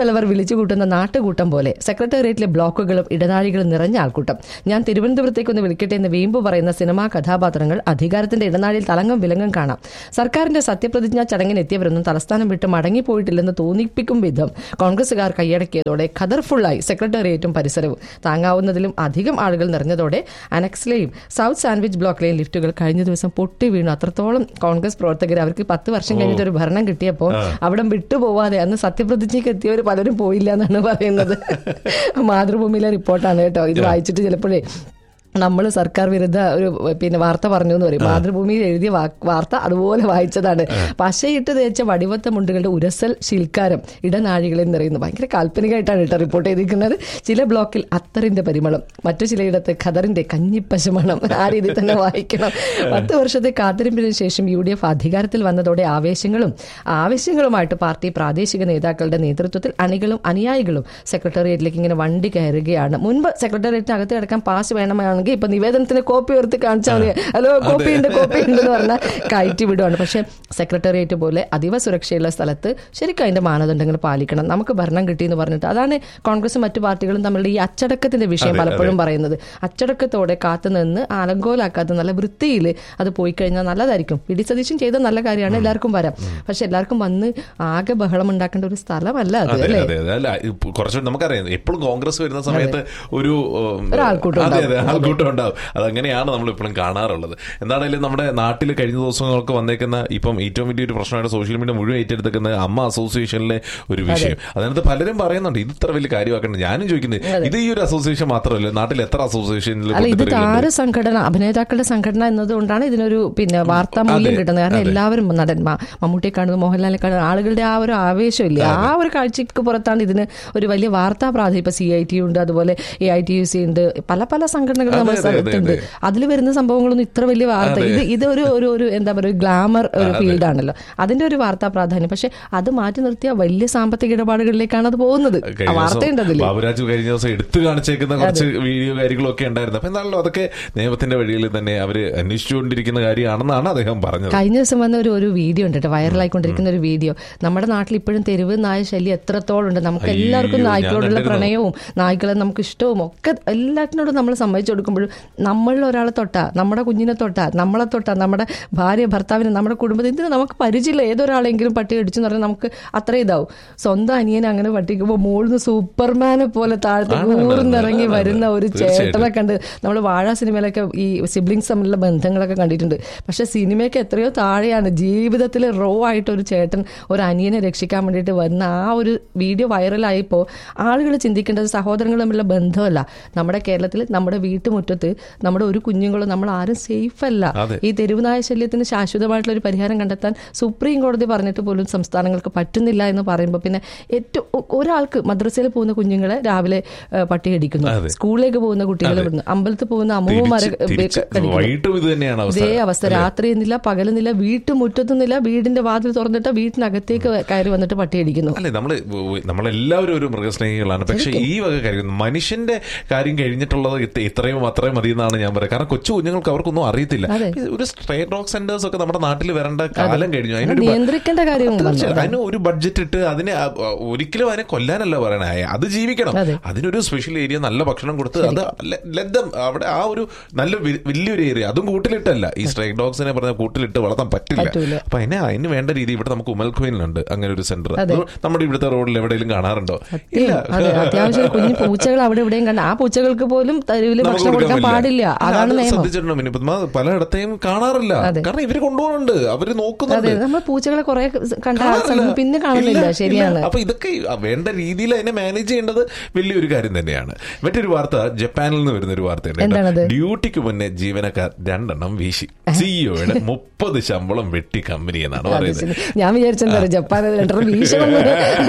വിളിച്ചു കൂട്ടുന്ന നാട്ടുകൂട്ടം പോലെ സെക്രട്ടേറിയറ്റിലെ ബ്ലോക്കുകളും ഇടനാഴികളും നിറഞ്ഞ ആൾക്കൂട്ടം ഞാൻ തിരുവനന്തപുരത്തേക്ക് ഒന്ന് വിളിക്കട്ടെ എന്ന് വീമ്പ് പറയുന്ന സിനിമാ കഥാപാത്രങ്ങൾ അധികാരത്തിന്റെ ഇടനാഴിയിൽ തലങ്ങും വിലങ്ങും കാണാം സർക്കാരിന്റെ സത്യപ്രതിജ്ഞാ ചടങ്ങിന് എത്തിയവരൊന്നും തലസ്ഥാനം വിട്ട് മടങ്ങിപ്പോയിട്ടില്ലെന്ന് തോന്നിപ്പിക്കും വിധം കോൺഗ്രസുകാർ കൈയടക്കിയതോടെ ഖദർഫുള്ളായി സെക്രട്ടേറിയറ്റും പരിസരവും താങ്ങാവുന്നതിലും അധികം ആളുകൾ നിറഞ്ഞതോടെ അനക്സിലെയും സൗത്ത് സാൻഡ്വിച്ച് ബ്ലോക്കിലെയും ലിഫ്റ്റുകൾ കഴിഞ്ഞ ദിവസം പൊട്ടി വീണു അത്രത്തോളം കോൺഗ്രസ് പ്രവർത്തകർ അവർക്ക് പത്ത് വർഷം കഴിഞ്ഞിട്ട് ഒരു ഭരണം കിട്ടിയപ്പോൾ അവിടെ വിട്ടുപോവാതെ അന്ന് സത്യപ്രതിജ്ഞയ്ക്ക് എത്തിയവർ പലരും പോയില്ല എന്നാണ് പറയുന്നത് മാതൃഭൂമിയിലെ റിപ്പോർട്ടാണ് കേട്ടോ ഇത് വായിച്ചിട്ട് ചിലപ്പോഴേ നമ്മൾ സർക്കാർ വിരുദ്ധ ഒരു പിന്നെ വാർത്ത പറഞ്ഞു എന്ന് പറയും മാതൃഭൂമിയിൽ എഴുതിയ വാ- വാർത്ത അതുപോലെ വായിച്ചതാണ് പശയിട്ട് തേച്ച വടിവത്ത മുണ്ടുകളുടെ ഉരസൽ ശിൽക്കാരം ഇടനാഴികളിൽ നിറയുന്നു ഭയങ്കര കാൽപ്പനികമായിട്ടാണ് കേട്ടോ റിപ്പോർട്ട് ചെയ്തിരിക്കുന്നത് ചില ബ്ലോക്കിൽ അത്തറിന്റെ പരിമളം മറ്റു ചിലയിടത്ത് ഖദറിന്റെ കഞ്ഞിപ്പശ മണം ആ രീതിയിൽ തന്നെ വായിക്കണം പത്ത് വർഷത്തെ കാത്തിരിപ്പിന് ശേഷം യു ഡി എഫ് അധികാരത്തിൽ വന്നതോടെ ആവേശങ്ങളും ആവശ്യങ്ങളുമായിട്ട് പാർട്ടി പ്രാദേശിക നേതാക്കളുടെ നേതൃത്വത്തിൽ അണികളും അനുയായികളും സെക്രട്ടേറിയറ്റിലേക്ക് ഇങ്ങനെ വണ്ടി കയറുകയാണ് മുൻപ് സെക്രട്ടേറിയറ്റിനകത്ത് കിടക്കാൻ പാസ് വേണമെങ്കിൽ ഇപ്പൊ നിവേദനത്തിന് കോപ്പി ഉയർത്തി കാണിച്ചാൽ മതി ഹലോ കോപ്പി ഉണ്ട് കോപ്പി ഉണ്ട് എന്ന് പറഞ്ഞാൽ കയറ്റി വിടുവാണ് പക്ഷെ സെക്രട്ടേറിയറ്റ് പോലെ അതീവ സുരക്ഷയുള്ള സ്ഥലത്ത് ശരിക്കും അതിന്റെ മാനദണ്ഡങ്ങൾ പാലിക്കണം നമുക്ക് ഭരണം കിട്ടി എന്ന് പറഞ്ഞിട്ട് അതാണ് കോൺഗ്രസും മറ്റു പാർട്ടികളും തമ്മിലുള്ള ഈ അച്ചടക്കത്തിന്റെ വിഷയം പലപ്പോഴും പറയുന്നത് അച്ചടക്കത്തോടെ കാത്തുനിന്ന് ആലങ്കോലാക്കാത്ത നല്ല വൃത്തിയിൽ അത് പോയി കഴിഞ്ഞാൽ നല്ലതായിരിക്കും വി ഡി സതീശൻ ചെയ്ത നല്ല കാര്യമാണ് എല്ലാവർക്കും വരാം പക്ഷെ എല്ലാവർക്കും വന്ന് ആകെ ബഹളം ഉണ്ടാക്കേണ്ട ഒരു സ്ഥലമല്ല അത് അതെ അല്ലേ അതെ അതെ അല്ല ഇപ്പ- കുറച്ചുകൂടി നമുക്കറിയാം എപ്പോഴും കോൺഗ്രസ് വരുന്ന സമയത്ത് ഒരു ഉം, ഒരാൾക്കൂട്ടം അതെ അതെ ഉണ്ടാവും. ആൾക്കൂട്ടം ഉണ്ടാവും അതങ്ങനെയാണ് നമ്മൾ ഇപ്പോഴും കാണാറുള്ളത് എന്താണെങ്കിലും നമ്മുടെ നാട്ടിൽ കഴിഞ്ഞ ദിവസങ്ങൾക്ക് വന്നേക്കുന്ന ഇപ്പം ഏറ്റവും വലിയൊരു പ്രശ്നമായിട്ട് സോഷ്യൽ മീഡിയ മുഴുവൻ ഏറ്റെടുത്തേക്കുന്ന അമ്മ അസോസിയേഷനിലെ ഒരു വിഷയം അതിനകത്ത് പലരും പറയുന്നുണ്ട് ഇത് ഇത്ര വലിയ കാര്യമാക്കണം ഞാനും ചോദിക്കുന്നത് ഇത് ഈ ഒരു അസോസിയേഷൻ മാത്രമല്ല നാട്ടിൽ എത്ര അസോസിയേഷനിൽ അല്ല ഇത് പൊട്ടിത്തെറികളുണ്ട്? താര സംഘടന അഭിനേതാക്കളുടെ സംഘടന എന്നതുകൊണ്ടാണ് ഇതിനൊരു പിന്നെ വാർത്താ മൂല്യം അതെ, കിട്ടുന്നത് കാരണം അതെ. എല്ലാവരും നടൻ മ- മമ്മൂട്ടിയെ കാണുന്നു മോഹൻലാലിനെ കാണുന്നു ആളുകളുടെ ആ ഒരു ആവേശമില്ലേ ആ ഒരു കാഴ്ചക്ക് പുറത്താണ് ഇതിന് ഒരു വലിയ വാർത്താ പ്രാധാന്യം ഇപ്പൊ സി ഐ ടി ഉണ്ട് അതുപോലെ A I T U C ഉണ്ട് പല പല സംഘടനകൾ അതെ, നമ്മുടെ അതെ, അതെ, സ്ഥലത്തുണ്ട് അതെ. അതിൽ വരുന്ന സംഭവങ്ങളൊന്നും ഇത്ര വലിയ വാർത്ത ഇത് ഇത് ഒരു ഒരു ഒരു എന്താ പറയുക ഗ്ലാമർ ഒരു ഫീൽഡാണല്ലോ അതിന്റെ ഒരു വാർത്താ പ്രാധാന്യം പക്ഷെ അത് മാറ്റി നിർത്തിയ വലിയ സാമ്പത്തിക ഇടപാടുകളിലേക്കാണ് അത് പോകുന്നത് ആ കഴിഞ്ഞ വാർത്തയുണ്ട് ദിവസം അതിൽ ബാബുരാജ് കഴിഞ്ഞ ദിവസം എടുത്തു കാണിച്ചേക്കുന്ന കുറച്ച് വീഡിയോ കാര്യങ്ങളൊക്കെ ഉണ്ടായിരുന്നു അപ്പൊ എന്നാണല്ലോ അതൊക്കെ നിയമത്തിന്റെ വഴിയിൽ തന്നെ അവര് അന്വേഷിച്ചുകൊണ്ടിരിക്കുന്ന കാര്യമാണെന്നാണ് അദ്ദേഹം പറഞ്ഞത് കഴിഞ്ഞ ദിവസം വന്ന ഒരു ഒരു വീഡിയോ ഉണ്ട് കേട്ടോ വൈറലായിക്കൊണ്ടിരിക്കുന്ന ഒരു വീഡിയോ നമ്മുടെ നാട്ടിൽ ഇപ്പോഴും തെരുവ് നായ ശല്യം എത്രത്തോളം ഉണ്ട് നമുക്ക് അയ്യോ, എല്ലാവർക്കും ഞാൻ നായ്ക്കളോടുള്ള കണ്ടിരുന്നു. പ്രണയവും നായ്ക്കളെ നമുക്ക് ഇഷ്ടവും ഒക്കെ എല്ലാറ്റിനോടും നമ്മൾ സമ്മതിച്ചു കൊടുക്കുമ്പോഴും നമ്മളിൽ ഒരാളെ തൊട്ടാ നമ്മുടെ കുഞ്ഞിനെ തൊട്ടാ നമ്മളെ തൊട്ടാ നമ്മുടെ ഭാര്യ ഭർത്താവിനെ നമ്മുടെ കുടുംബത്തിൽ ഇതിന് നമുക്ക് പരിചയമില്ല ഏതൊരാളെങ്കിലും പട്ടി കടിച്ചെന്ന് പറഞ്ഞാൽ നമുക്ക് അത്ര ഇതാവും സ്വന്തം അനിയനെ അങ്ങനെ പട്ടിക്കുമ്പോൾ മുകളിൽ സൂപ്പർമാനെ പോലെ താഴത്തേക്ക് ആണ്, ആണ്, ഊർന്നിറങ്ങി ആണ്, വരുന്ന ഒരു തീർച്ചയായിട്ടും. ചേട്ടനെ കണ്ട് നമ്മൾ വാഴ സിനിമയിലൊക്കെ ഈ സിബ്ലിങ്സ് തമ്മിലുള്ള ബന്ധങ്ങളൊക്കെ കണ്ടിട്ടുണ്ട് പക്ഷെ സിനിമയ്ക്ക് എത്രയോ താഴെയാണ് ജീവിതത്തിൽ റോ ആയിട്ട് ഒരു ചേട്ടൻ ഒരു അനിയനെ രക്ഷിക്കാൻ വേണ്ടിയിട്ട് വന്ന ആ ഒരു വീഡിയോ വൈറലായപ്പോൾ ആളുകൾ ചിന്തിക്കേണ്ടത് സഹോദരങ്ങൾ തമ്മിലുള്ള ബന്ധമല്ല നമ്മുടെ കേരളത്തിൽ നമ്മുടെ വീട്ടുമുറ്റത്ത് നമ്മുടെ ഒരു കുഞ്ഞുങ്ങളും നമ്മൾ ആരും സേഫ് അല്ല അതെ. ഈ തെരുവുനായ ശല്യത്തിന് ശാശ്വതമായിട്ടുള്ള ഒരു പരിഹാരം കണ്ടെത്താൻ സുപ്രീം കോടതി പറഞ്ഞിട്ട് പോലും സംസ്ഥാനങ്ങൾക്ക് പറ്റുന്നില്ല എന്ന് പറയുമ്പോൾ പിന്നെ ഏറ്റവും ഒ- ഒരാൾക്ക് മദ്രസയിൽ പോകുന്ന കുഞ്ഞുങ്ങളെ രാവിലെ ആ, പട്ടി കടിക്കുന്നു അതെ. സ്കൂളിലേക്ക് പോകുന്ന കുട്ടികളെ വിടുന്നു അമ്പലത്തിൽ പോകുന്ന അമ്മൂമ്മമാരെ തിരിച്ച് തിരിച്ച് കടിക്കുന്നു വൈകിട്ടും ഇത് തന്നെയാണ് അവസ്ഥ ഇതേ അവസ്ഥ രാത്രി എന്നില്ല പകലെന്നില്ല വീട്ടുമുറ്റത്തുനിന്നില്ല വീടിന്റെ വാതിൽ തുറന്നിട്ട് വീട്ടിനകത്തേക്ക് കയറി വന്നിട്ട് പട്ടി അടിക്കുന്നു അല്ലെ നമ്മള് നമ്മളെല്ലാവരും ഒരു മൃഗസ്നേഹികളാണ് പക്ഷെ ഈ വക കാര്യം മനുഷ്യന്റെ കാര്യം കഴിഞ്ഞിട്ടുള്ളത് ഇത് ഇത്രയും അത്രയും മതി എന്നാണ് ഞാൻ പറയുക കാരണം കൊച്ചു കുഞ്ഞുങ്ങൾക്ക് അവർക്കൊന്നും അറിയത്തില്ല അതെ. ഒരു സ്ട്രേ ഡോഗ് സെന്റേഴ്സ് ഒക്കെ നമ്മുടെ നാട്ടിൽ വരേണ്ട കാലം കഴിഞ്ഞു അതിനൊരു ബ- നിയന്ത്രിക്കേണ്ട കാര്യം തീർച്ചയായും. അതിന് ഒരു ബഡ്ജറ്റ് ഇട്ട് അതിനെ അ- അ- ഒരിക്കലും അതിനെ കൊല്ലാനല്ല പറയണേ അത് ജീവിക്കണം അതെ. അതിനൊരു സ്പെഷ്യൽ ഏരിയ നല്ല ഭക്ഷണം കൊടുത്ത് അത് ലദ്ധം അവിടെ ആ ഒരു നല്ല വി- വലിയൊരു ഏരിയ അതും കൂട്ടിലിട്ടല്ല ഈ സ്ട്രൈക്ക് ഡോഗ്സിനെ പറഞ്ഞ കൂട്ടിലിട്ട് വളർത്താൻ പറ്റില്ല പറ്റൂല. അപ്പൊ അതിനെ അതിന് വേണ്ട രീതി ഇവിടെ നമുക്ക് ഉമൽഖോയിലുണ്ട് അങ്ങനെ ഒരു സെന്റർ അതെ. നമ്മുടെ ഇവിടുത്തെ റോഡിൽ എവിടെയെങ്കിലും കാണാറുണ്ടോ ഇല്ല അതെ അത്യാവശ്യം കുഞ്ഞു പൂച്ചകൾ അവിടെ ഇവിടെയും കണ്ട ആ പൂച്ചകൾക്ക് പോലും തെരുവിൽ നമുക്ക് ഭക്ഷണം കൊടുക്കാൻ കൊടുക്കാൻ പാടില്ല പറ്റില്ല. അതാണ് അത് നിയമം ശ്രദ്ധിച്ചിട്ടുണ്ടോ മിനി പത്മ പലയിടത്തെയും കാണാറില്ല അതെ. കാരണം ഇവര് കൊണ്ടുപോകുന്നുണ്ട് അവര് അതെ നോക്കുന്നുണ്ട് നമ്മൾ പൂച്ചകളെ കുറെ കണ്ട ആ കാണാറില്ല. സ്ഥലത്ത് പിന്നെ കാണുന്നില്ല ഇല്ല, ശരിയാണ് ഇല്ല. അപ്പൊ ഇതൊക്കെ വേണ്ട രീതിയിൽ അതിനെ മാനേജ് ചെയ്യേണ്ടത് വലിയൊരു കാര്യം തന്നെയാണ് മറ്റൊരു വാർത്ത ജപ്പാനിൽ നിന്ന് വരുന്ന ഒരു വാർത്തയുണ്ട് എന്താണത്? കേട്ടോ. ഡ്യൂട്ടിക്ക് മുന്നേ ജീവനക്കാർ രണ്ടെണ്ണം വീശി സിഇഒയുടെ മുപ്പത് ശമ്പളം വെട്ടി കമ്പനി എന്നാണ് അത് പറയുന്നത് ശരി. ഞാൻ വിചാരിച്ചെന്താ ജപ്പാൻ രണ്ടര വീശണം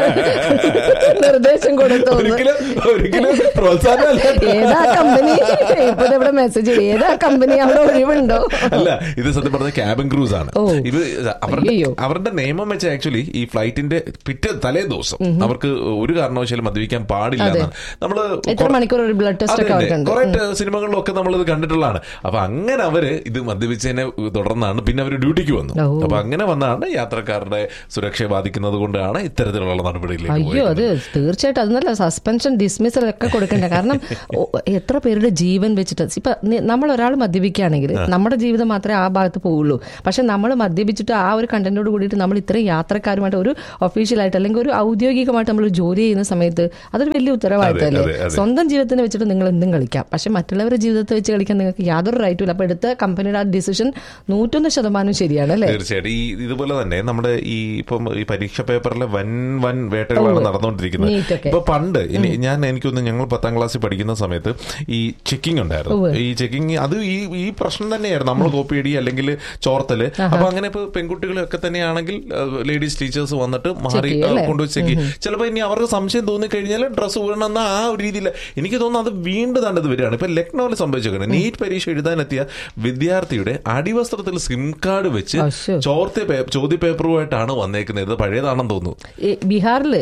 നിർദ്ദേശം കൊടുത്തു ഒരിക്കലും ഒരിക്കലും പ്രോത്സാഹനമല്ല ഏതാ കമ്പനി ഇപ്പൊ ഇവിടെ മെസ്സേജ് ഏതാ കമ്പനി അവിടെ ഒഴിവുണ്ടോ അല്ല ഇത് സത്യം പറഞ്ഞ ക്യാബിൻ ക്രൂസ് ആണ് ഓ. ഇത് അവരുടെ അയ്യോ. അവരുടെ നിയമം വെച്ച് ആക്ച്വലി ഈ ഫ്ലൈറ്റിന്റെ പിറ്റേ തലേ ദിവസം അവർക്ക് ഒരു കാരണവശാലും മദ്യപിക്കാൻ പാടില്ല അതെ. എന്നാണ് നമ്മള് എത്ര മണിക്കൂർ ഒരു ബ്ലഡ് ടെസ്റ്റ് ഒക്കെ അവർക്കുണ്ട് കുറെ സിനിമകളിലൊക്കെ നമ്മൾ ഇത് കണ്ടിട്ടുള്ളതാണ് അപ്പൊ അങ്ങനെ അവര് ഇത് മദ്യപിച്ചതിനെ തുടർന്നാണ് പിന്നെ അവർ ഡ്യൂട്ടിക്ക് വന്നു ഓ. അപ്പൊ അങ്ങനെ വന്നാണ് യാത്രക്കാരുടെ സുരക്ഷയെ ബാധിക്കുന്നത് കൊണ്ടാണ് ഇത്തരത്തിലുള്ള നടപടിയിലേക്ക് അയ്യോ അത് പോയത്. തീർച്ചയായിട്ടും അതൊന്നല്ല സസ്പെൻഷൻ ഡിസ്മിസൽ ഒക്കെ കൊടുക്കണ്ട കാരണം ഓ, എത്ര പേരുടെ ജീവൻ വെച്ചിട്ട് ഇപ്പൊ നി- നമ്മൾ ഒരാൾ മദ്യപിക്കുകയാണെങ്കിൽ നമ്മുടെ ജീവിതം മാത്രമേ ആ ഭാഗത്ത് പോവുള്ളൂ പക്ഷെ നമ്മൾ മദ്യപിച്ചിട്ട് ആ ഒരു കണ്ടന്റോട് കൂടിയിട്ട് നമ്മൾ ഇത്രയും യാത്രക്കാരുമായിട്ട് ഒരു ഒഫീഷ്യലായിട്ട് അല്ലെങ്കിൽ ഒരു ഔദ്യോഗികമായിട്ട് നമ്മൾ ജോലി ചെയ്യുന്ന സമയത്ത് അതൊരു വലിയ ഉത്തരവാദിത്തമല്ലേ അതെ, അതെ. സ്വന്തം ജീവിതത്തിനെ വെച്ചിട്ട് നിങ്ങൾ എന്തും കളിക്കാം പക്ഷെ മറ്റുള്ളവരുടെ ജീവിതത്തെ വെച്ച് കളിക്കാൻ നിങ്ങൾക്ക് യാതൊരു റൈറ്റും ഇല്ല അപ്പൊ എടുത്ത കമ്പനിയുടെ ആ ഡിസിഷൻ നൂറ്റൊന്ന് ശതമാനം ശരിയാണ് അല്ലേ തീർച്ചയായിട്ടും ഈ ഇതുപോലെ തന്നെ നമ്മുടെ ഈ ഇപ്പം ഈ പരീക്ഷ പേപ്പറിലെ വൻ വൻ വേട്ടകളാണ് നടന്നുകൊണ്ടിരിക്കുന്നത് NEET ഒക്കെ. ഇപ്പൊ പണ്ട് ഇനി ഞാൻ എനിക്കൊന്ന് ഞങ്ങൾ പത്താം ക്ലാസ്സിൽ പഠിക്കുന്ന സമയത്ത് ഈ ചെക്കിംഗ് ഉണ്ടായിരുന്നു ഉവ്വ്. ഈ ചെക്കിംഗ് അത് ഈ ഈ പ്രശ്നം തന്നെയായിരുന്നു നമ്മൾ കോപ്പി അടി അല്ലെങ്കിൽ ചോർത്തല് അപ്പൊ അങ്ങനെ ഇപ്പൊ പെൺകുട്ടികളൊക്കെ തന്നെയാണെങ്കിൽ ലേഡീസ് ടീച്ചേഴ്സ് വന്നിട്ട് മാറി ചെയ്യും, അല്ലേ? കൊണ്ടുപോയി ചെക്ക് ചെയ്യും ചിലപ്പോൾ ഇനി അവർക്ക് സംശയം തോന്നി കഴിഞ്ഞാൽ ഡ്രസ്സ് ഊരണമെന്ന ആ ഒരു രീതിയിൽ എനിക്ക് തോന്നുന്നു അത് വീണ്ടും തണ്ടത് വരികയാണ് ഇപ്പൊ ലക്നൌവിൽ സംഭവിച്ചേക്കുന്നത് നീറ്റ് പരീക്ഷ എഴുതാനെത്തിയ വിദ്യാർത്ഥിയുടെ അടിവസ്ത്രത്തിൽ സിം കാർഡ് വെച്ച് അശ്ശോ. ചോർത്തിയ പേ- ചോദ്യ പേപ്പറുമായിട്ടാണ് വന്നേക്കുന്നത് ഇത് പഴയതാണെന്ന് തോന്നുന്നു ഈ ബീഹാറിൽ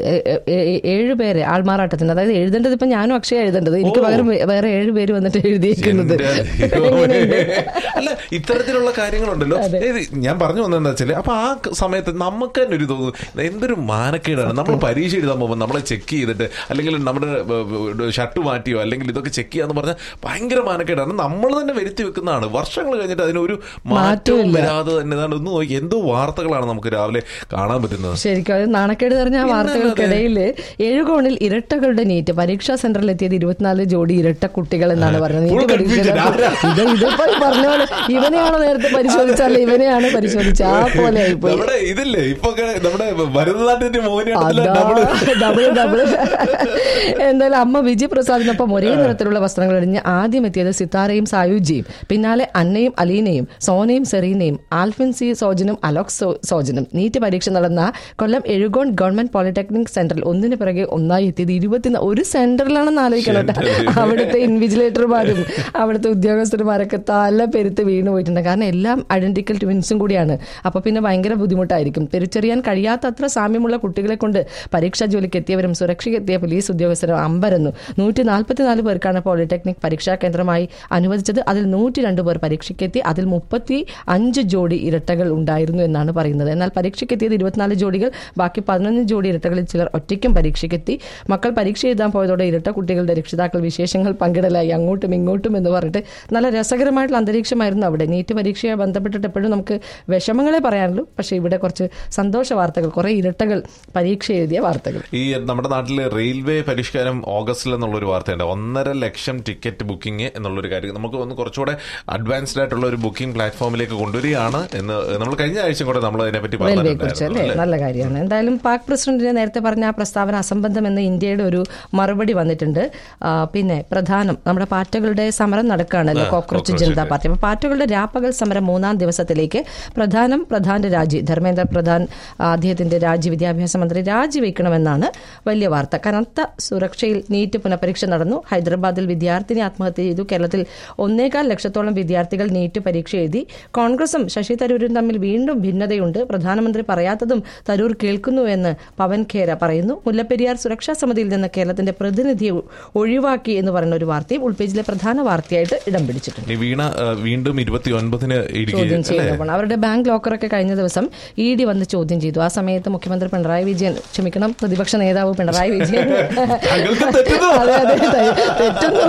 ഏഴ് പേര് ആൾമാറാട്ടത്തിന് അതായത് എഴുതേണ്ടത് ഇപ്പൊ ഞാനും അക്ഷയ എഴുതേണ്ടത് എനിക്ക് ഓ. പകരം വേ- വേറെ ഏഴ് പേര് വന്നിട്ട് എഴുതിയേക്കുന്നത് എന്റെ ദൈവമേ. എങ്ങനെയുണ്ട്? അല്ല ഇത്തരത്തിലുള്ള കാര്യങ്ങളുണ്ടല്ലോ ഏത് ഞാൻ പറഞ്ഞു വന്നതെന്താ വെച്ചാല് അപ്പൊ ആ ക- സമയത്ത് നമുക്ക് തന്നെ ഒരു തോന്നുന്നു എന്തൊരു മാനക്കേടാണ് നമ്മൾ പരീക്ഷ എഴുതാൻ പോകുമ്പോൾ നമ്മളെ ചെക്ക് ചെയ്തിട്ട് അല്ലെങ്കിൽ നമ്മുടെ ഷർട്ട് മാറ്റിയോ അല്ലെങ്കിൽ ഇതൊക്കെ ചെക്ക് ചെയ്യാന്ന് പറഞ്ഞാൽ ഭയങ്കര മാനക്കേടാണ് നമ്മൾ തന്നെ വരുത്തി വെക്കുന്നതാണ് വർഷങ്ങൾ കഴിഞ്ഞിട്ട് അതിനൊരു മാറ്റവും മാറ്റമില്ല. വരാതെ തന്നെ ഇതാണ് ഒന്ന് നോക്കി എന്തോ വാർത്തകളാണ് നമുക്ക് രാവിലെ കാണാൻ പറ്റുന്നത് ശരിക്കും അത് നാണക്കേട് നിറഞ്ഞ ആ വാർത്തകൾക്കിടയിൽ ഏഴുകോണിൽ ഇരട്ടകളുടെ നീറ്റ് പരീക്ഷാ സെന്ററിൽ എത്തിയത് ഇരുപത്തിനാല് ജോഡി ഇരട്ട കുട്ടികൾ എന്നാണ് പറഞ്ഞത് Full നീറ്റ് പരീക്ഷ confusion. ആരാ? ഇത് ഇതിപ്പോ ഈ പറഞ്ഞ പോലെ ഇവനെയാണോ നേരത്തെ പരിശോധിച്ചല്ല ഇവനെയാണ് പരിശോധിച്ച ആ പോലെ ആയിപ്പോയി നമ്മുടെ ഇതില്ലേ ഇപ്പൊ നമ്മുടെ ഭരതനാട്യത്തിന്റെ അതാ, മോഹിനിയാട്ടത്തിലെ ഡബിള് ഡബിള് ഡബിള് എന്തായാലും അമ്മ വിജയ് പ്രസാദിനൊപ്പം ഒരേ നിറത്തിലുള്ള വസ്ത്രങ്ങൾ അണിഞ്ഞ് ആദ്യം എത്തിയത് സിത്താരയും സായുജിയും പിന്നാലെ അന്നയും അലീനയും സോനയും സെറീനയും ആൽഫിൻ സി സോജനും അലോക് സോ- സോജനും നീറ്റ് പരീക്ഷ നടന്ന കൊല്ലം എഴുകോൺ ഗവൺമെന്റ് പോളിടെക്നിക് സെന്ററിൽ ഒന്നിന് പിറകെ ഒന്നായി എത്തിയത് ഇരുപത്തി ഒരു സെന്ററിലാണെന്ന് ആലോചിക്കണം കേട്ടോ. അവിടുത്തെ ഇൻവിജിലേറ്റർമാരും അവിടുത്തെ ഉദ്യോഗസ്ഥന്മാരൊക്കെ തല പെരുത്ത് വീണു പോയിട്ടുണ്ട് കാരണം എല്ലാം ഐഡന്റിക്കൽ ട്വിൻസും കൂടിയാണ് അപ്പൊ പിന്നെ ഭയങ്കര ബുദ്ധിമുട്ടായിരിക്കും തിരിച്ചറിയാൻ കഴിയാത്തത്ര സാമ്യമുള്ള കുട്ടികളെ കൊണ്ട് പരീക്ഷാ ജോലിക്ക് എത്തിയവരും സുരക്ഷയ്ക്കെത്തിയ പോലീസ് ഉദ്യോഗസ്ഥരും അമ്പരന്നു നൂറ്റി നാൽപ്പത്തിനാല് പേർക്കാണ് പോളിടെക്നിക് പരീക്ഷാ കേന്ദ്രമായി അനുവദിച്ചത് അതിൽ നൂറ്റി രണ്ട് പേർ പരീക്ഷയ്ക്കെത്തി അതിൽ മുപ്പത്തി അഞ്ച് ജോഡി ഇരട്ടകൾ ഉണ്ടായിരുന്നു എന്നാണ് പറയുന്നത് എന്നാൽ പരീക്ഷയ്ക്കെത്തിയത് ഇരുപത്തിനാല് ജോഡികൾ ബാക്കി പതിനൊന്ന് ജോഡി ഇരട്ടകളിൽ ചിലർ ഒറ്റയ്ക്കും പരീക്ഷയ്ക്കെത്തി മക്കൾ പരീക്ഷ എഴുതാൻ പോയതോടെ ഇരട്ട കുട്ടികളുടെ രക്ഷിതാക്കൾ വിശേഷങ്ങൾ പങ്കിടലായി അങ്ങോട്ടും ഇങ്ങോട്ടും എന്ന് പറഞ്ഞിട്ട് നല്ല രസകരമായിട്ടുള്ള അന്തരീക്ഷമായിരുന്നു അവിടെ നീറ്റ് പരീക്ഷയെ ബന്ധപ്പെട്ടിട്ട് എപ്പോഴും നമുക്ക് വിഷമങ്ങളെ പറയാനുള്ളൂ പക്ഷേ ഇവിടെ കുറച്ച് സന്തോഷ വാർത്തകൾ കുറെ ഇരട്ടകൾ പരീക്ഷ എഴുതിയ വാർത്തകൾ ഈ നമ്മുടെ നാട്ടില് റെയിൽവേ പരിഷ്കാരം ഓഗസ്റ്റിൽ എന്നുള്ളൊരു വാർത്തയുണ്ട് ഒന്നര ലക്ഷം ടിക്കറ്റ് ബുക്കിംഗ് എന്നുള്ളൊരു കാര്യം നമുക്ക് ഒന്ന് കുറച്ചുകൂടെ അഡ്വാൻസ്ഡ് ആയിട്ടുള്ള ഒരു ബുക്കിംഗ് പ്ലാറ്റ്ഫോമിലേക്ക് കൊണ്ടുവരികയാണ് എന്ന് നമ്മൾ കഴിഞ്ഞ ആഴ്ച കൂടെ നമ്മൾ അതിനെപ്പറ്റി റെയിൽവേ കുറിച്ച് പറഞ്ഞിട്ടുണ്ടായിരുന്നു അല്ലേ അല്ലേ? നല്ല കാര്യമാണ് എന്തായാലും പാക് പ്രസിഡന്റിനെ നേരത്തെ പറഞ്ഞ ആ പ്രസ്താവന അസംബന്ധം എന്ന് ഇന്ത്യയുടെ ഒരു മറുപടി വന്നിട്ടുണ്ട് ആ, പിന്നെ പ്രധാനം നമ്മുടെ പാർട്ടികളുടെ സമരം നടക്കുകയാണല്ലോ ആ, കോക്രോച്ച് കോക്രോച്ച് ജനതാ പാർട്ടി അപ്പൊ പാർട്ടികളുടെ രാപ്പകൽ സമരം മൂന്നാം ദിവസത്തിലേക്ക് പ്രധാനം പ്രധാന്റെ രാജി ധർമ്മേന്ദ്ര പ്രധാൻ ആ, അദ്ദേഹത്തിന്റെ രാജി വിദ്യാഭ്യാസ മന്ത്രി രാജിവെക്കണമെന്നാണ് വലിയ വാർത്ത കനത്ത സുരക്ഷയിൽ നീറ്റ് പുനഃപരീക്ഷ നടന്നു ഹൈദരാബാദിൽ വിദ്യാർത്ഥിനി ആത്മഹത്യ ചെയ്തു കേരളത്തിൽ ഒന്നേകാൽ ലക്ഷത്തോളം വിദ്യാർത്ഥികൾ നീറ്റ് പരീക്ഷ എഴുതി കോൺഗ്രസും ശശി തരൂരും തമ്മിൽ വീണ്ടും ഭിന്നതയുണ്ട് പ്രധാനമന്ത്രി പറയാത്തതും തരൂർ കേൾക്കുന്നു എന്ന് പവൻ ഖേര പറയുന്നു മുല്ലപ്പെരിയാർ സുരക്ഷാ സമിതിയിൽ നിന്ന് കേരളത്തിന്റെ പ്രതിനിധിയെ ഒഴിവാക്കി എന്ന് പറയുന്ന ഒരു വാർത്തയും ഉൾപേജിലെ പ്രധാന വാർത്തയായിട്ട് ഇടം പിടിച്ചിട്ടുണ്ട് ഈ വീണ ആ, വീണ്ടും ഇരുപത്തി ഒൻപതിന് ചോദ്യം ചെയ്യുന്നതാണ് അവരുടെ ബാങ്ക് ലോക്കറൊക്കെ കഴിഞ്ഞ ദിവസം ഇ ഡി വന്ന് ചോദ്യം ചെയ്തു ആ സമയത്ത് മുഖ്യമന്ത്രി പിണറായി വിജയൻ ക്ഷമിക്കണം പ്രതിപക്ഷ നേതാവ് പിണറായി വിജയൻ താങ്കൾക്ക് തെറ്റുന്നു. അതെ അതെ തെ- തെറ്റുന്നു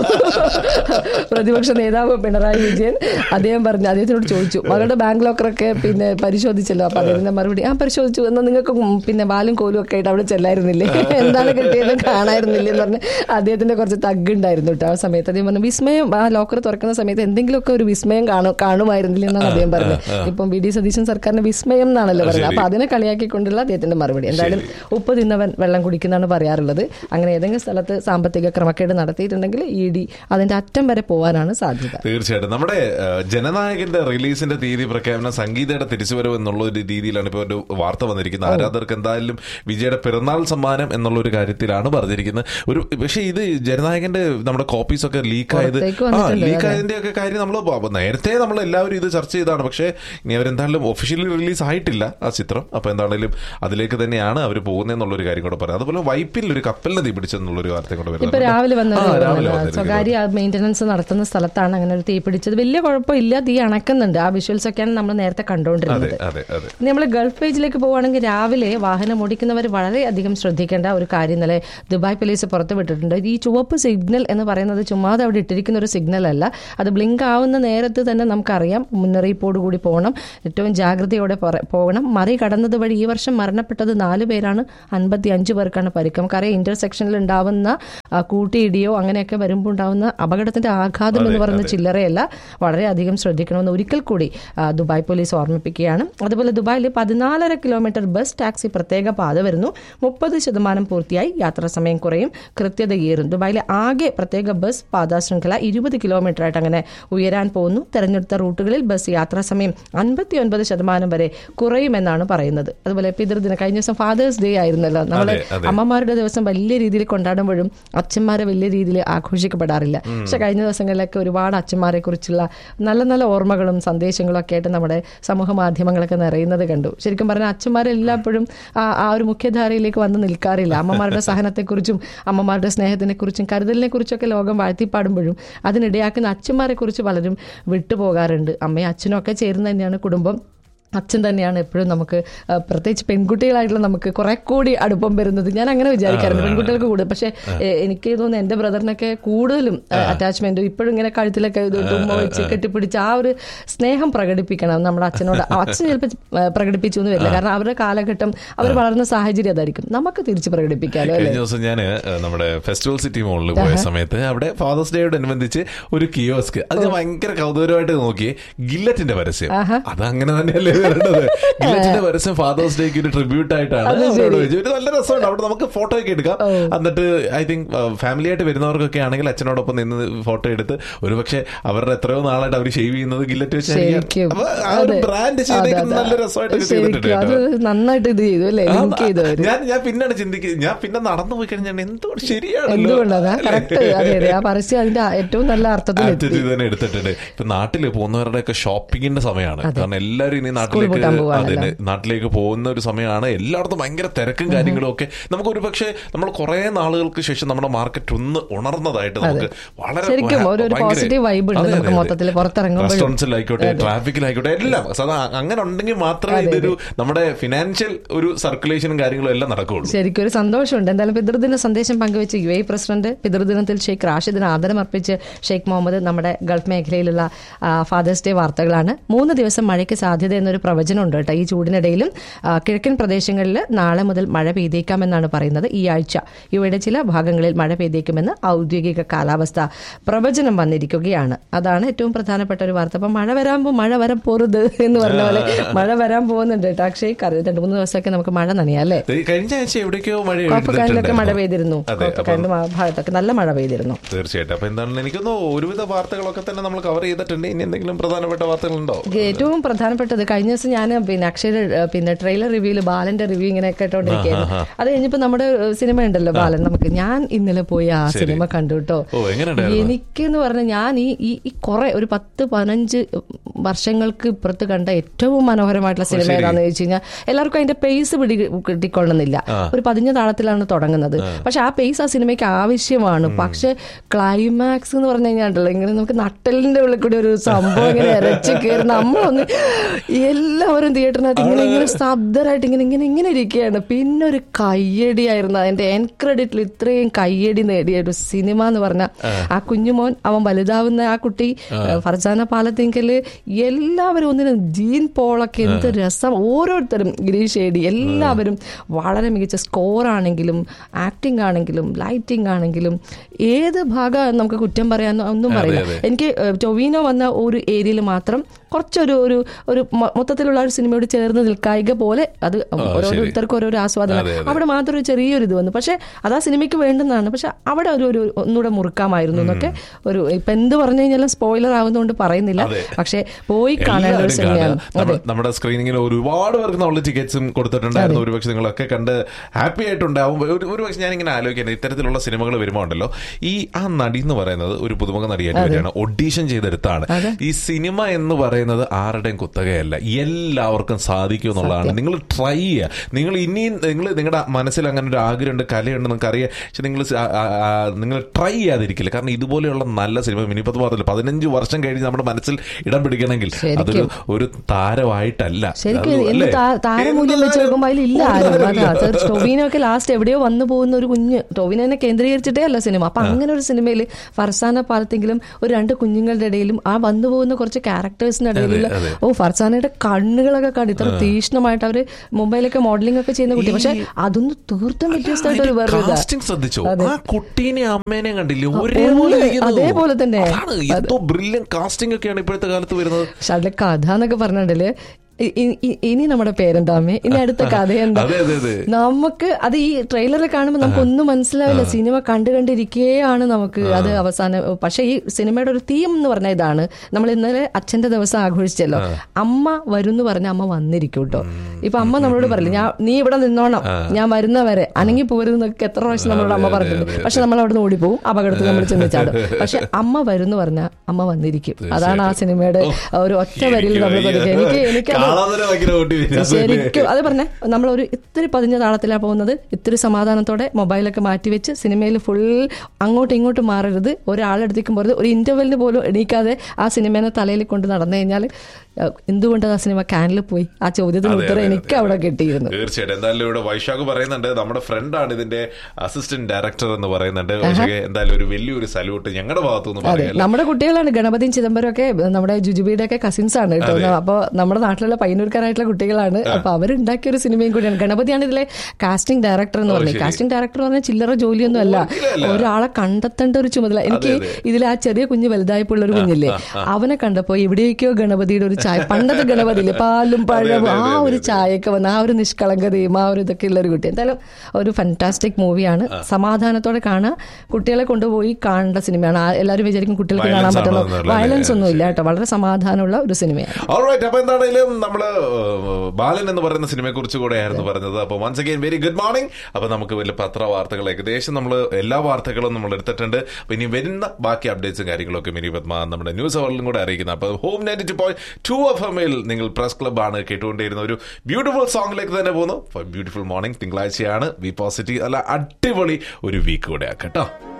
പ്രതിപക്ഷ നേതാവ് പിണറായി വിജയൻ അദ്ദേഹം പറഞ്ഞു അദ്ദേഹത്തിനോട് ചോദിച്ചു മകളുടെ ബാങ്ക് ലോക്കറൊക്കെ പിന്നെ പരിശോധിച്ചല്ലോ അപ്പൊ അദ്ദേഹത്തിന്റെ മറുപടി ആ പരിശോധിച്ചു എന്നാൽ നിങ്ങൾക്ക് ഉം പിന്നെ ബാലും കോലും ഒക്കെ ആയിട്ട് അവിടെ ചെല്ലായിരുന്നില്ലേ എന്താണ് കിട്ടിയത് കാണായിരുന്നില്ലേ എന്ന് പറഞ്ഞ് അദ്ദേഹത്തിന്റെ കുറച്ച് തഗ് ഉണ്ടായിരുന്നു കേട്ടോ ആ സമയത്ത് അദ്ദേഹം പറഞ്ഞു വിസ്മയം ആ ലോക്കർ തുറക്കുന്ന സമയത്ത് എന്തെങ്കിലുമൊക്കെ ഒരു വിസ്മയം കാണും കാണുമായിരുന്നില്ല എന്നാണ് അദ്ദേഹം പറഞ്ഞത് ഇപ്പം വി ഡി സതീശൻ സർക്കാരിന് വിസ്മയം എന്നാണല്ലോ പറയുന്നത് അപ്പൊ അതിനെ കളിയാക്കിക്കൊണ്ടുള്ള അദ്ദേഹത്തിന്റെ മറുപടി എന്തായാലും ഉപ്പ് തിന്നവൻ വെള്ളം കുടിക്കുന്നതാണ് പറയാറുള്ളത് അങ്ങനെ ഏതെങ്കിലും സ്ഥലത്ത് സാമ്പത്തിക ക്രമക്കേട് നടത്തിയിട്ടുണ്ടെങ്കിൽ ഇ ഡി അതിന്റെ അറ്റം വരെ പോകാനാണ് സാധ്യത തീർച്ചയായിട്ടും നമ്മുടെ ആ, ജനനായകന്റെ റിലീസിന്റെ തീയതി പ്രഖ്യാപനം സംഗീതയുടെ തിരിച്ചുവരവ് എന്നുള്ള ഒരു രീതിയിലാണ് ഇപ്പോൾ ഒരു വാർത്ത വന്നിരിക്കുന്നത് ആരാധകർക്ക് എന്തായാലും വിജയുടെ പിറന്നാൾ സമ്മാനം എന്നുള്ള ഒരു കാര്യത്തിലാണ് പറഞ്ഞിരിക്കുന്നത് ഒരു പക്ഷേ ഇത് ജനനായകന്റെ നമ്മുടെ കോപ്പീസ് ഒക്കെ ലീക്ക് ലീക്ക് ആയത് പുറത്തേക്ക് ആ വന്നിട്ടുണ്ട്, ലീക്ക് അതെ. ആയതിന്റെ ഒക്കെ കാര്യം നമ്മൾ നേരത്തെ നമ്മൾ എല്ലാവരും ഇത് ചർച്ച ചെയ്താണ് പക്ഷേ ഇനി അവരെന്തായാലും ഒഫീഷ്യലി റിലീസ് ആയിട്ടില്ല ആ ചിത്രം അപ്പൊ എന്താണെങ്കിലും അതിലേക്ക് തന്നെയാണ് അവർ പോകുന്നതെന്നുള്ളൊരു കാര്യം കൂടെ പറയാം അതുപോലെ വൈപ്പിൽ ഒരു കപ്പലിന് തീ പിടിച്ചെന്നുള്ളൊരു വാർത്തയും കൂടെ ഇപ്പൊ വരുന്നുണ്ട്. രാവിലെ വന്ന ആ, ഒരു രാവിലെ വിവരം. വന്നിരിക്കുന്നു. സ്വകാര്യ മെയിന്റനൻസ് നടത്തുന്ന സ്ഥലത്താണ് അങ്ങനെ ഒരു തീ പിടിച്ചത് വലിയ കുഴപ്പമില്ല തീ അണക്കുന്നുണ്ട് ആ വിഷ്വൽസ് ഒക്കെയാണ് നമ്മൾ നേരത്തെ അതെ കണ്ടുകൊണ്ടിരുന്നത് അതെ അതെ ഇനി നമ്മൾ ഗൾഫ് പേജിലേക്ക് പോവുകയാണെങ്കിൽ രാവിലെ വാഹനം ഓടിക്കുന്നവർ വളരെയധികം ശ്രദ്ധിക്കേണ്ട ഒരു കാര്യം ഇന്നലെ ദുബായ് പോലീസ് പുറത്തു വിട്ടിട്ടുണ്ട് ഈ ചുവപ്പ് സിഗ്നൽ എന്ന് പറയുന്നത് ചുമ്മാതെ അവിടെ ഇട്ടിരിക്കുന്ന ഒരു സിഗ്നൽ അല്ല അത് ബ്ലിങ്ക് ആവുന്ന നേരത്ത് തന്നെ നമുക്കറിയാം മുന്നറിയിപ്പോട് കൂടി പോകണം ഏറ്റവും ജാഗ്രതയോടെ പറ- പോകണം മറി കടന്നത് വഴി ഈ വർഷം മരണപ്പെട്ടത് നാല് പേരാണ് അൻപത്തി അഞ്ച് പേർക്കാണ് പരിക്ക് നമുക്കറിയാം ഇന്റർസെക്ഷനിൽ ഉണ്ടാവുന്ന ആ, കൂട്ടിയിടിയോ അങ്ങനെയൊക്കെ വരുമ്പോൾ ഉണ്ടാവുന്ന അപകടത്തിന്റെ ആഘാതം എന്ന് പറയുന്ന ചില്ലറയല്ല വളരെയധികം ശ്രദ്ധിക്കണമെന്ന് ഒരിക്കൽ കൂടി ആ, ദുബായ് പോലീസ് ഓർമ്മിപ്പിക്കുകയാണ് അതുപോലെ ദുബായിൽ പതിനാലര കിലോമീറ്റർ ബസ് ടാക്സി പ്രത്യേക പാത വരുന്നു മുപ്പത് ശതമാനം പൂർത്തിയായി യാത്രാ സമയം കുറയും കൃത്യതയേറും ദുബായിലെ ആകെ പ്രത്യേക ബസ് പാതാ ശൃംഖല ഇരുപത് കിലോമീറ്റർ ആയിട്ട് അങ്ങനെ ഉയരാൻ പോകുന്നു തെരഞ്ഞെടുത്ത റൂട്ടുകളിൽ ബസ് യാത്രാ സമയം അൻപത്തി ഒൻപത് ശതമാനം വരെ കുറയുമെന്നാണ് പറയുന്നത് അതുപോലെ പിതൃദിനം കഴിഞ്ഞ ദിവസം ഫാദേഴ്സ് ഡേ ആയിരുന്നല്ലോ നമ്മളെ അതെ, അതെ. അമ്മമാരുടെ ദിവസം വലിയ രീതിയിൽ കൊണ്ടാടുമ്പോഴും അച്ഛന്മാരെ വലിയ രീതിയിൽ ആഘോഷിക്കപ്പെടാറില്ല പക്ഷെ കഴിഞ്ഞ ദിവസങ്ങളിലൊക്കെ ഒരുപാട് അച്ഛന്മാരെ കുറിച്ചുള്ള നല്ല നല്ല ഓർമ്മകളും സന്ദേശങ്ങളും ഒക്കെ ആയിട്ട് നമ്മുടെ സമൂഹ മാധ്യമങ്ങളൊക്കെ നിറയുന്നത് കണ്ടു ശരിക്കും പറഞ്ഞാൽ അച്ഛന്മാരെല്ലാപ്പോഴും ആ ആ ഒരു മുഖ്യധാരയിലേക്ക് വന്ന് നിൽക്കാറില്ല അമ്മമാരുടെ സഹനത്തെക്കുറിച്ചും അമ്മമാരുടെ സ്നേഹത്തിനെ കുറിച്ചും കരുതലിനെ കുറിച്ചൊക്കെ ലോകം വാഴ്ത്തിപ്പാടുമ്പോഴും അതിനിടയാക്കുന്ന അച്ഛന്മാരെ കുറിച്ച് പലരും വിട്ടുപോകാറുണ്ട് അമ്മയും അച്ഛനും ഒക്കെ ചേർന്ന് തന്നെയാണ് കുടുംബം അച്ഛൻ തന്നെയാണ് എപ്പോഴും നമുക്ക് ആ, പ്രത്യേകിച്ച് പെൺകുട്ടികളായിട്ടുള്ള നമുക്ക് കുറെ കൂടി അടുപ്പം വരുന്നത് ഞാൻ അങ്ങനെ വിചാരിക്കാറുണ്ട് പെൺകുട്ടികൾക്ക് കൂടുതൽ പക്ഷെ എ, എനിക്ക് തോന്നുന്നു എന്റെ ബ്രദറിനൊക്കെ കൂടുതലും അറ്റാച്ച്മെന്റും ഇപ്പോഴും ഇങ്ങനെ കഴുത്തിലൊക്കെ ഇത് ഉമ്മ വെച്ച് കെട്ടിപ്പിടിച്ച് ആ ഒരു സ്നേഹം പ്രകടിപ്പിക്കണം നമ്മുടെ അച്ഛനോട് ആ, അച്ഛൻ ചിലപ്പോൾ പ്രകടിപ്പിച്ചു എന്ന് വരില്ല കാരണം അവരുടെ കാലഘട്ടം അവർ വളർന്ന സാഹചര്യം അതായിരിക്കും നമുക്ക് തിരിച്ച് പ്രകടിപ്പിക്കാലോ അല്ലേ കഴിഞ്ഞ ദിവസം ഞാൻ നമ്മുടെ ഫെസ്റ്റിവൽ സിറ്റി മോളിൽ പോയ സമയത്ത് അവിടെ ഫാദേഴ്സ് ഡേയോട് അനുബന്ധിച്ച് ഒരു കിയോസ്ക് അത് ഞാൻ ഭയങ്കര കൗതുകരമായിട്ട് നോക്കി ഗില്ലറ്റിന്റെ പരസ്യം അത് അങ്ങനെ തന്നെയല്ലേ വരേണ്ടത് ഗില്ലറ്റിന്റെ പരസ്യം ഫാദേഴ്സ് ഡേക്ക് ഒരു ട്രിബ്യൂട്ട് ആയിട്ടാണ് അവരോട് വെച്ചത്. ഒരു നല്ല രസമുണ്ട് അവിടെ നമുക്ക് ഫോട്ടോ ഒക്കെ എടുക്കാം എന്നിട്ട് ഐ തിങ്ക് ഫാമിലി ആയിട്ട് വരുന്നവർക്കൊക്കെ ആണെങ്കിൽ അച്ഛനോടൊപ്പം നിന്ന് ഫോട്ടോ എടുത്ത് ഒരുപക്ഷെ അവരുടെ എത്രയോ നാളായിട്ട് അവർ ഷേവ് ചെയ്യുന്നത് ഗില്ലറ്റ് ശരിക്കും വെച്ചായിരിക്കും അപ്പൊ ആ ഒരു അതെ. ബ്രാൻഡ് അതെ, ചെയ്തേക്കുന്നത് അതെ. നല്ല രസമായിട്ട് ചെയ്തിട്ടുണ്ട് ശരിക്കും അത് കേട്ടോ. നന്നായിട്ട് ഇത് ചെയ്തു അല്ലേ ആ, ലിങ്ക് ചെയ്തു അവര് ഞാൻ ഞാൻ പിന്നാണ് ചിന്തിക്കുന്നത് ഞാൻ പിന്നെ നടന്നു പോയി കഴിഞ്ഞാൽ എന്തുകൊണ്ട് ശരിയാണല്ലോ എന്തുകൊണ്ടാണ് കറക്റ്റ് അതെ അതെ ആ പരസ്യം അതിന്റെ ഏറ്റവും നല്ല അർത്ഥത്തിൽ എത്തി ആറ്റിറ്റ്യൂഡ് തന്നെ എടുത്തിട്ടുണ്ട് ഇപ്പൊ നാട്ടില് പോകുന്നവരുടെ ഒക്കെ ഷോപ്പിങ്ങിന്റെ സമയമാണ് കാരണം എല്ലാവരും ഇനി നാട്ടിലേക്ക് പൂട്ടാൻ പോവാണല്ലോ. അതിന് നാട്ടിലേക്ക് പോകുന്ന ഒരു സമയമാണ് എല്ലായിടത്തും ഭയങ്കര തിരക്കും കാര്യങ്ങളും ഒക്കെ നമുക്ക് ഒരു പക്ഷേ നമ്മൾ കുറെ നാളുകൾക്ക് ശേഷം നമ്മുടെ മാർക്കറ്റ് ഒന്ന് ഉണർന്നതായിട്ട് നമുക്ക് വളരെ ശരിക്കും ഒരു- ഒരു ഭയങ്കര- positive vibe ഉണ്ട് അതെ, നമുക്ക് അതെ, അതെ. മൊത്തത്തിൽ പുറത്തിറങ്ങുമ്പോഴും. റെസ്റ്റോറൻറ്റ്സിലായിക്കോട്ടെ ട്രാഫിക്കിലായിക്കോട്ടെ എല്ലാം സദാ അങ്ങനെ ഉണ്ടെങ്കിൽ മാത്രമേ ഇതൊരു നമ്മുടെ ഫിനാൻഷ്യൽ ഒരു സർക്കുലേഷനും കാര്യങ്ങളും എല്ലാം നടക്കുകയുള്ളൂ ശരിക്കും ഒരു സന്തോഷമുണ്ട് എന്തായാലും പിതൃദിന സന്ദേശം പങ്കുവെച്ച് യു എ പ്രസിഡന്റ് പിതൃദിനത്തിൽ ഷെയ്ഖ് റാഷിദിന് ആദരം അർപ്പിച്ച് ഷെയ്ഖ് മുഹമ്മദ് നമ്മുടെ ഗൾഫ് മേഖലയിലുള്ള ഫാദേഴ്സ് ഡേ വാർത്തകളാണ് മൂന്ന് ദിവസം മഴയ്ക്ക് സാധ്യത എന്നൊരു പ്രവചനമുണ്ട് കേട്ടോ ഈ ചൂടിനിടയിലും ആ, കിഴക്കൻ പ്രദേശങ്ങളിൽ നാളെ മുതൽ മഴ പെയ്തേക്കാമെന്നാണ് പറയുന്നത് ഈ ആഴ്ച യുവയുടെ ചില ഭാഗങ്ങളിൽ മഴ പെയ്തേക്കുമെന്ന് ഔദ്യോഗിക കാലാവസ്ഥ പ്രവചനം വന്നിരിക്കുകയാണ് അതാണ് ഏറ്റവും പ്രധാനപ്പെട്ട ഒരു വാർത്ത അപ്പൊ മഴ വരാൻ പോ മഴ വരാൻ പോറുത് എന്ന് പറഞ്ഞ പോലെ മഴ വരാൻ പോകുന്നുണ്ട് കേട്ടോ അക്ഷയ് കറി- രണ്ട് മൂന്ന് ദിവസമൊക്കെ നമുക്ക് മഴ നനയാം അല്ലേ ഈ കഴിഞ്ഞ ആഴ്ച എവിടേക്കോ മഴ കോപ്പക്കാനിലൊക്കെ മഴ എഴുതിയിട്ടുണ്ടായിരുന്നു. പെയ്തിരുന്നു അതെ, അപ്പം കോപ്പക്കാനിലും ആ ഭാഗത്തൊക്കെ നല്ല മഴ പെയ്തിരുന്നു തീർച്ചയായിട്ടും അപ്പൊ എന്താണ് എനിക്കൊന്ന് ഒരുവിധ വാർത്തകളൊക്കെ തന്നെ നമ്മൾ കവർ ചെയ്തിട്ടുണ്ട് ഇനി എന്തെങ്കിലും പ്രധാനപ്പെട്ട വാർത്തകളുണ്ടോ ഏറ്റവും പ്രധാനപ്പെട്ടത് കഴിഞ്ഞ ദിവസം ഞാൻ പിന്നെ അക്ഷയുടെ ഏഹ്, പിന്നെ ട്രെയിലർ റിവ്യൂല് ബാലന്റെ റിവ്യൂ ഇങ്ങനെ കേട്ടോണ്ടിരിക്കുകയാണ് അത് കഴിഞ്ഞപ്പോ നമ്മുടെ ഏഹ്, സിനിമ ഉണ്ടല്ലോ ബാലൻ നമുക്ക് ഞാൻ ഇന്നലെ പോയി ആ സിനിമ കണ്ടു കേട്ടോ ഓ എങ്ങനെയുണ്ടായിരുന്നു എനിക്കെന്ന് പറഞ്ഞാൽ ഞാൻ ഈ ഈ ഈ കുറെ ഒരു പത്ത് പതിനഞ്ച് വർഷങ്ങൾക്ക് ഇപ്പുറത്ത് കണ്ട ഏറ്റവും മനോഹരമായിട്ടുള്ള സിനിമ ഏതാന്ന് ചോദിച്ചു കഴിഞ്ഞാൽ എല്ലാവർക്കും അതിന്റെ പേസ് പിടി കിട്ടിക്കൊള്ളുന്നില്ല ഒരു പതിഞ്ഞ താളത്തിലാണ് തുടങ്ങുന്നത് പക്ഷെ ആ പേസ് ആ സിനിമയ്ക്ക് ആവശ്യമാണ് പക്ഷെ ക്ലൈമാക്സ് എന്ന് പറഞ്ഞു കഴിഞ്ഞാൽ ഉണ്ടല്ലോ ഇങ്ങനെ നമുക്ക് നട്ടലിന്റെ ഉള്ളിൽ കൂടി ഒരു സംഭവം ഇങ്ങനെ ഇരച്ച് കയറി നമ്മളൊന്ന് എല്ലാവരും തിയേറ്ററിനകത്ത് ഇങ്ങനെ ഇങ്ങനെ സ്തബ്ധരായിട്ട് ഇങ്ങനെ ഇങ്ങനെ ഇങ്ങനെ ഇരിക്കുകയാണ് പിന്നെ ഒരു കയ്യടിയായിരുന്നു അതിന്റെ എൻ ക്രെഡിറ്റിൽ ഇത്രയും കയ്യടി നേടിയ ഒരു സിനിമ എന്ന് പറഞ്ഞ ആ കുഞ്ഞുമോൻ അവൻ വലുതാവുന്ന ആ കുട്ടി ഫർജാന പാലത്തിങ്കല് എല്ലാവരും ഒന്നിനും ജീൻ പോളൊക്കെ എന്ത് രസം ഓരോരുത്തരും ഗിരീഷ് ഏടി എല്ലാവരും വളരെ മികച്ച സ്കോർ ആണെങ്കിലും ആക്ടിംഗ് ആണെങ്കിലും ലൈറ്റിംഗ് ആണെങ്കിലും ഏത് ഭാഗം നമുക്ക് കുറ്റം പറയാനോ ഒന്നും പറയില്ല എനിക്ക് ഏഹ്, ടൊവിനോ വന്ന ഒരു ഏരിയയിൽ മാത്രം കുറച്ചൊരു ഒരു ഒരു മൊ- മൊത്തത്തിലുള്ള ഒരു സിനിമയോട് ചേർന്ന് നിൽക്കായിക പോലെ അത് ഓരോരുത്തർക്കും ഓരോരോ ആസ്വാദനം അതെ, അതെ. അവിടെ മാത്രം ഒരു ചെറിയൊരു ഇത് വന്നു പക്ഷെ അത് ആ സിനിമയ്ക്ക് വേണ്ടുന്നതാണ് പക്ഷെ അവിടെ ഒരു ഒരു ഒന്നുകൂടെ മുറുക്കാമായിരുന്നു എന്നൊക്കെ ഒരു ഇപ്പൊ എന്ത് പറഞ്ഞു കഴിഞ്ഞാലും സ്പോയിലർ ആവുന്നതുകൊണ്ട് പറയുന്നില്ല അതെ. പക്ഷെ പോയി കാണേണ്ട ഒരു എല്ലാവരും സിനിമയാണ് കാണുക. നമ്മുടെ- നമ്മുടെ സ്ക്രീനിങ്ങിൽ ഒരുപാട് പേർക്ക് നമ്മൾ ടിക്കറ്റ്സും കൊടുത്തിട്ടുണ്ടായിരുന്നു ഒരുപക്ഷെ നിങ്ങളൊക്കെ കണ്ട് ഹാപ്പി ആയിട്ടുണ്ടാവും ഒരു ഒരുപക്ഷെ ഞാൻ ഇങ്ങനെ ആലോചിക്കുന്നത് ഇത്തരത്തിലുള്ള സിനിമകൾ വരുമ്പോൾ ഉണ്ടല്ലോ ഈ ആ നടി എന്ന് പറയുന്നത് ഒരു പുതുമുഖ നടിയായിട്ട് വരികയാണ് ഒഡീഷൻ ചെയ്തെടുത്താണ് ഈ സിനിമ എന്ന് പറയുന്നത് ആരുടെയും കുത്തകയല്ല എല്ലാവർക്കും സാധിക്കും എന്നുള്ളതാണ് നിങ്ങൾ ട്രൈ ചെയ്യുക നിങ്ങൾ ഇനിയും നിങ്ങൾ നിങ്ങളുടെ മനസ്സിൽ അങ്ങനെ ഒരു ആഗ്രഹമുണ്ട് കലയുണ്ട് നിങ്ങൾക്ക് അറിയാം പക്ഷെ നിങ്ങൾ സ- ആ- ആ- ആ- നിങ്ങൾ ട്രൈ ചെയ്യാതിരിക്കില്ല കാരണം ഇതുപോലെയുള്ള നല്ല സിനിമ മിനിപ്പത്ത് പറഞ്ഞില്ല പതിനഞ്ച് വർഷം കഴിഞ്ഞ് നമ്മുടെ മനസ്സിൽ ഇടം പിടിക്കണമെങ്കിൽ അതൊരു ഒരു താരമായിട്ടല്ല ശരിക്കും അത് എന്ത് അല്ലേ? താ- താരമൂല്യം എന്ത് വെച്ച് നോക്കുമ്പോൾ അതിലില്ല ആരും താരമില്ല. അതാ തീർച്ച- ടൊവിനൊക്കെ ലാസ്റ്റ് എവിടെയോ വന്നു പോകുന്ന ഒരു കുഞ്ഞ് ടൊവിനെ കേന്ദ്രീകരിച്ചിട്ടേ അല്ല സിനിമ അപ്പൊ അങ്ങനെ ഒരു സിനിമയിൽ ഫർസാന പാലത്തെങ്കിലും ഒരു രണ്ട് കുഞ്ഞുങ്ങളുടെ ഇടയിലും ആ വന്നു പോകുന്ന കുറച്ച് ക്യാരക്ടേഴ്സിന്റെ ഇടയിലുള്ള അതെ. ഓ ഫർസാനയുടെ കണ്ണുകളൊക്കെ കണ്ടു ഇത്ര തീഷ്ണമായിട്ട് അവര് മുംബൈയിലൊക്കെ മോഡലിംഗ് ഒക്കെ ചെയ്യുന്ന കുട്ടി പക്ഷെ അതൊന്നും തീർത്തും വ്യത്യസ്തമായിട്ട് ഒരു വേറെ ഇതാ. കാസ്റ്റിംഗ് ശ്രദ്ധിച്ചോ അതെ. ആ കുട്ടീനെ അമ്മേനെ കണ്ടില്ലേ ഒന്ന് ഒരേപോലെ ഇരിക്കുന്നു. അതേപോലെ തന്നെ. അതാണ് എന്തോ ബ്രില്യൻ കാസ്റ്റിംഗ് ഒക്കെയാണ് ഇപ്പോഴത്തെ കാലത്ത് വരുന്നത് പക്ഷെ അതിലെ കഥ എന്നൊക്കെ പറഞ്ഞിട്ടുണ്ടല്ലേ ഇ- ഇ- ഇ- ഇനി നമ്മുടെ പേരെന്താ അമ്മേ ഇനി അടുത്ത കഥ എന്താ അതെ അതെ അതെ നമുക്ക് അത് ഈ ട്രെയിലറിൽ കാണുമ്പോൾ നമുക്ക് ഒന്നും മനസ്സിലാവില്ല സിനിമ കണ്ടു കണ്ടിരിക്കുകയാണ് നമുക്ക് അത് അവസാനം പക്ഷെ ഈ സിനിമയുടെ ഒരു തീം എന്ന് പറഞ്ഞ ഇതാണ് നമ്മൾ ഇന്നലെ അച്ഛന്റെ ദിവസം ആഘോഷിച്ചല്ലോ അമ്മ വരും എന്ന് പറഞ്ഞ അമ്മ വന്നിരിക്കും കേട്ടോ ഇപ്പൊ അമ്മ നമ്മളോട് പറയില്ല ഞാൻ നീ ഇവിടെ നിന്നോണം ഞാൻ വരുന്നവരെ അനങ്ങി പോരുന്നൊക്കെ എത്ര പ്രാവശ്യം നമ്മളോട് അമ്മ പറഞ്ഞിട്ടുണ്ട് പക്ഷെ നമ്മൾ അവിടെ നിന്ന് ഓടിപ്പോവും അപകടത്തിൽ നമ്മൾ ചെന്ന് ചാടും പക്ഷെ അമ്മ വരും പറഞ്ഞ അമ്മ വന്നിരിക്കും അതാണ് ആ സിനിമയുടെ ഒരു ഒറ്റ വരിയിൽ നമ്മൾ പതുക്കെ എനിക്ക് എനിക്ക് അത് കാണാൻ തന്നെ ഭയങ്കര ഓട്ടി വരും. ശരിക്കും അത് പറഞ്ഞേ നമ്മളൊരു ഇത്തിരി പതിഞ്ഞ താളത്തിലാണ് പോകുന്നത് ഇത്തിരി സമാധാനത്തോടെ മൊബൈലൊക്കെ മാറ്റിവെച്ച് സിനിമയിൽ ഫുൾ അങ്ങോട്ടും ഇങ്ങോട്ടും മാറരുത് ഒരാളെടുത്തേക്കും പോരുത് ഒരു ഇന്റർവെല്ലിന് പോലും എണീക്കാതെ ആ സിനിമേനെ തലയിൽ കൊണ്ട് നടന്നു കഴിഞ്ഞാൽ അഹ് എന്തുകൊണ്ട് ആ സിനിമ കാനിൽ പോയി ആ ചോദ്യത്തിന് അതെ, ഉത്തരം അതെ, എനിക്ക് അവിടെ കിട്ടിയിരുന്നു തീർച്ചയായിട്ടും എന്തായാലും ഇവിടെ വൈശാഖ് പറയുന്നുണ്ട് നമ്മുടെ ഫ്രണ്ടാണ് ഇതിന്റെ അസിസ്റ്റന്റ് ഡയറക്ടർ എന്ന് പറയുന്നുണ്ട് വൈശാഖ് എന്തായാലും ഒരു വലിയൊരു സല്യൂട്ട് ഞങ്ങളുടെ ഭാഗത്തുനിന്ന് അതെ പറയാം നമ്മുടെ കുട്ടികളാണ് ഗണപതിയും ചിദംബരം ഒക്കെ നമ്മുടെ ജുജുബിയുടെ ഒക്കെ കസിൻസ് ആണ് കേട്ടോ അപ്പൊ നമ്മുടെ നാട്ടിലുള്ള പയ്യന്നൂർക്കാരായിട്ടുള്ള കുട്ടികളാണ് അപ്പൊ അവരുണ്ടാക്കിയ ഒരു സിനിമയും കൂടിയാണ് ഗണപതിയാണ് ഇതിലെ കാസ്റ്റിംഗ് ഡയറക്ടർ എന്ന് പറഞ്ഞത് കാസ്റ്റിംഗ് ഡയറക്ടർ എന്ന് പറഞ്ഞാൽ ചില്ലറ ജോലിയൊന്നും അല്ല ഒരാളെ കണ്ടെത്തേണ്ട ഒരു ചുമതല എനിക്ക് ഇതിൽ ആ ചെറിയ കുഞ്ഞ് വലുതായപ്പോൾ ഒരു കുഞ്ഞില്ലേ അവനെ കണ്ടപ്പോ എവിടേക്കോ ഗണപതിയുടെ ഒരു ചായ പണ്ടത്തെ ഗണപതിയില്ലേ പാലും പഴവും ആ ഒരു ചായയൊക്കെ വന്ന് ആ ഒരു നിഷ്കളങ്കതയും ആ ഒരു ഇതൊക്കെ ഉള്ള ഒരു കുട്ടി എന്തായാലും ഒരു ഫന്റാസ്റ്റിക് മൂവിയാണ് സമാധാനത്തോടെ കാണാൻ കുട്ടികളെ കൊണ്ടുപോയി കാണേണ്ട സിനിമയാണ് ആ- എല്ലാവരും വിചാരിക്കും കുട്ടികൾക്ക് കാണാൻ Violence പറ്റുന്ന ആണോ എന്നല്ലേ? വയലൻസ് ഒന്നും ഇല്ല കേട്ടോ വളരെ സമാധാനമുള്ള ഒരു സിനിമയാണ് ഓൾറൈറ്റ് അപ്പൊ എന്താണെങ്കിലും നമ്മള് ഏഹ്, ബാലൻ എന്ന് പറയുന്ന സിനിമയെ കുറിച്ച് കൂടെ ആയിരുന്നു പറഞ്ഞത് അപ്പൊ once again very good morning അപ്പൊ നമുക്ക് വലിയ പത്ര വാർത്തകൾ ഏകദേശം നമ്മൾ എല്ലാ വാർത്തകളും നമ്മൾ എടുത്തിട്ടുണ്ട് അപ്പൊ ഇനി വരുന്ന ബാക്കി അപ്ഡേറ്റ്സും കാര്യങ്ങളൊക്കെ മിനി പത്മ നമ്മുടെ ന്യൂസ് അവറിലും കൂടെ അറിയിക്കുന്നത് അപ്പൊ home ninety two point two F എമ്മിൽ നിങ്ങൾ പ്രസ് ക്ലബ് ആണ് കേട്ടുകൊണ്ടിരുന്ന ഒരു ബ്യൂട്ടിഫുൾ സോങ്ങിലേക്ക് തന്നെ പോകുന്നു ബ്യൂട്ടിഫുൾ മോർണിംഗ് തിങ്കളാഴ്ചയാണ് വി പോസിറ്റീവ് അല്ല അടിപൊളി ഒരു വീക്ക് കൂടെ ആക്കട്ടോ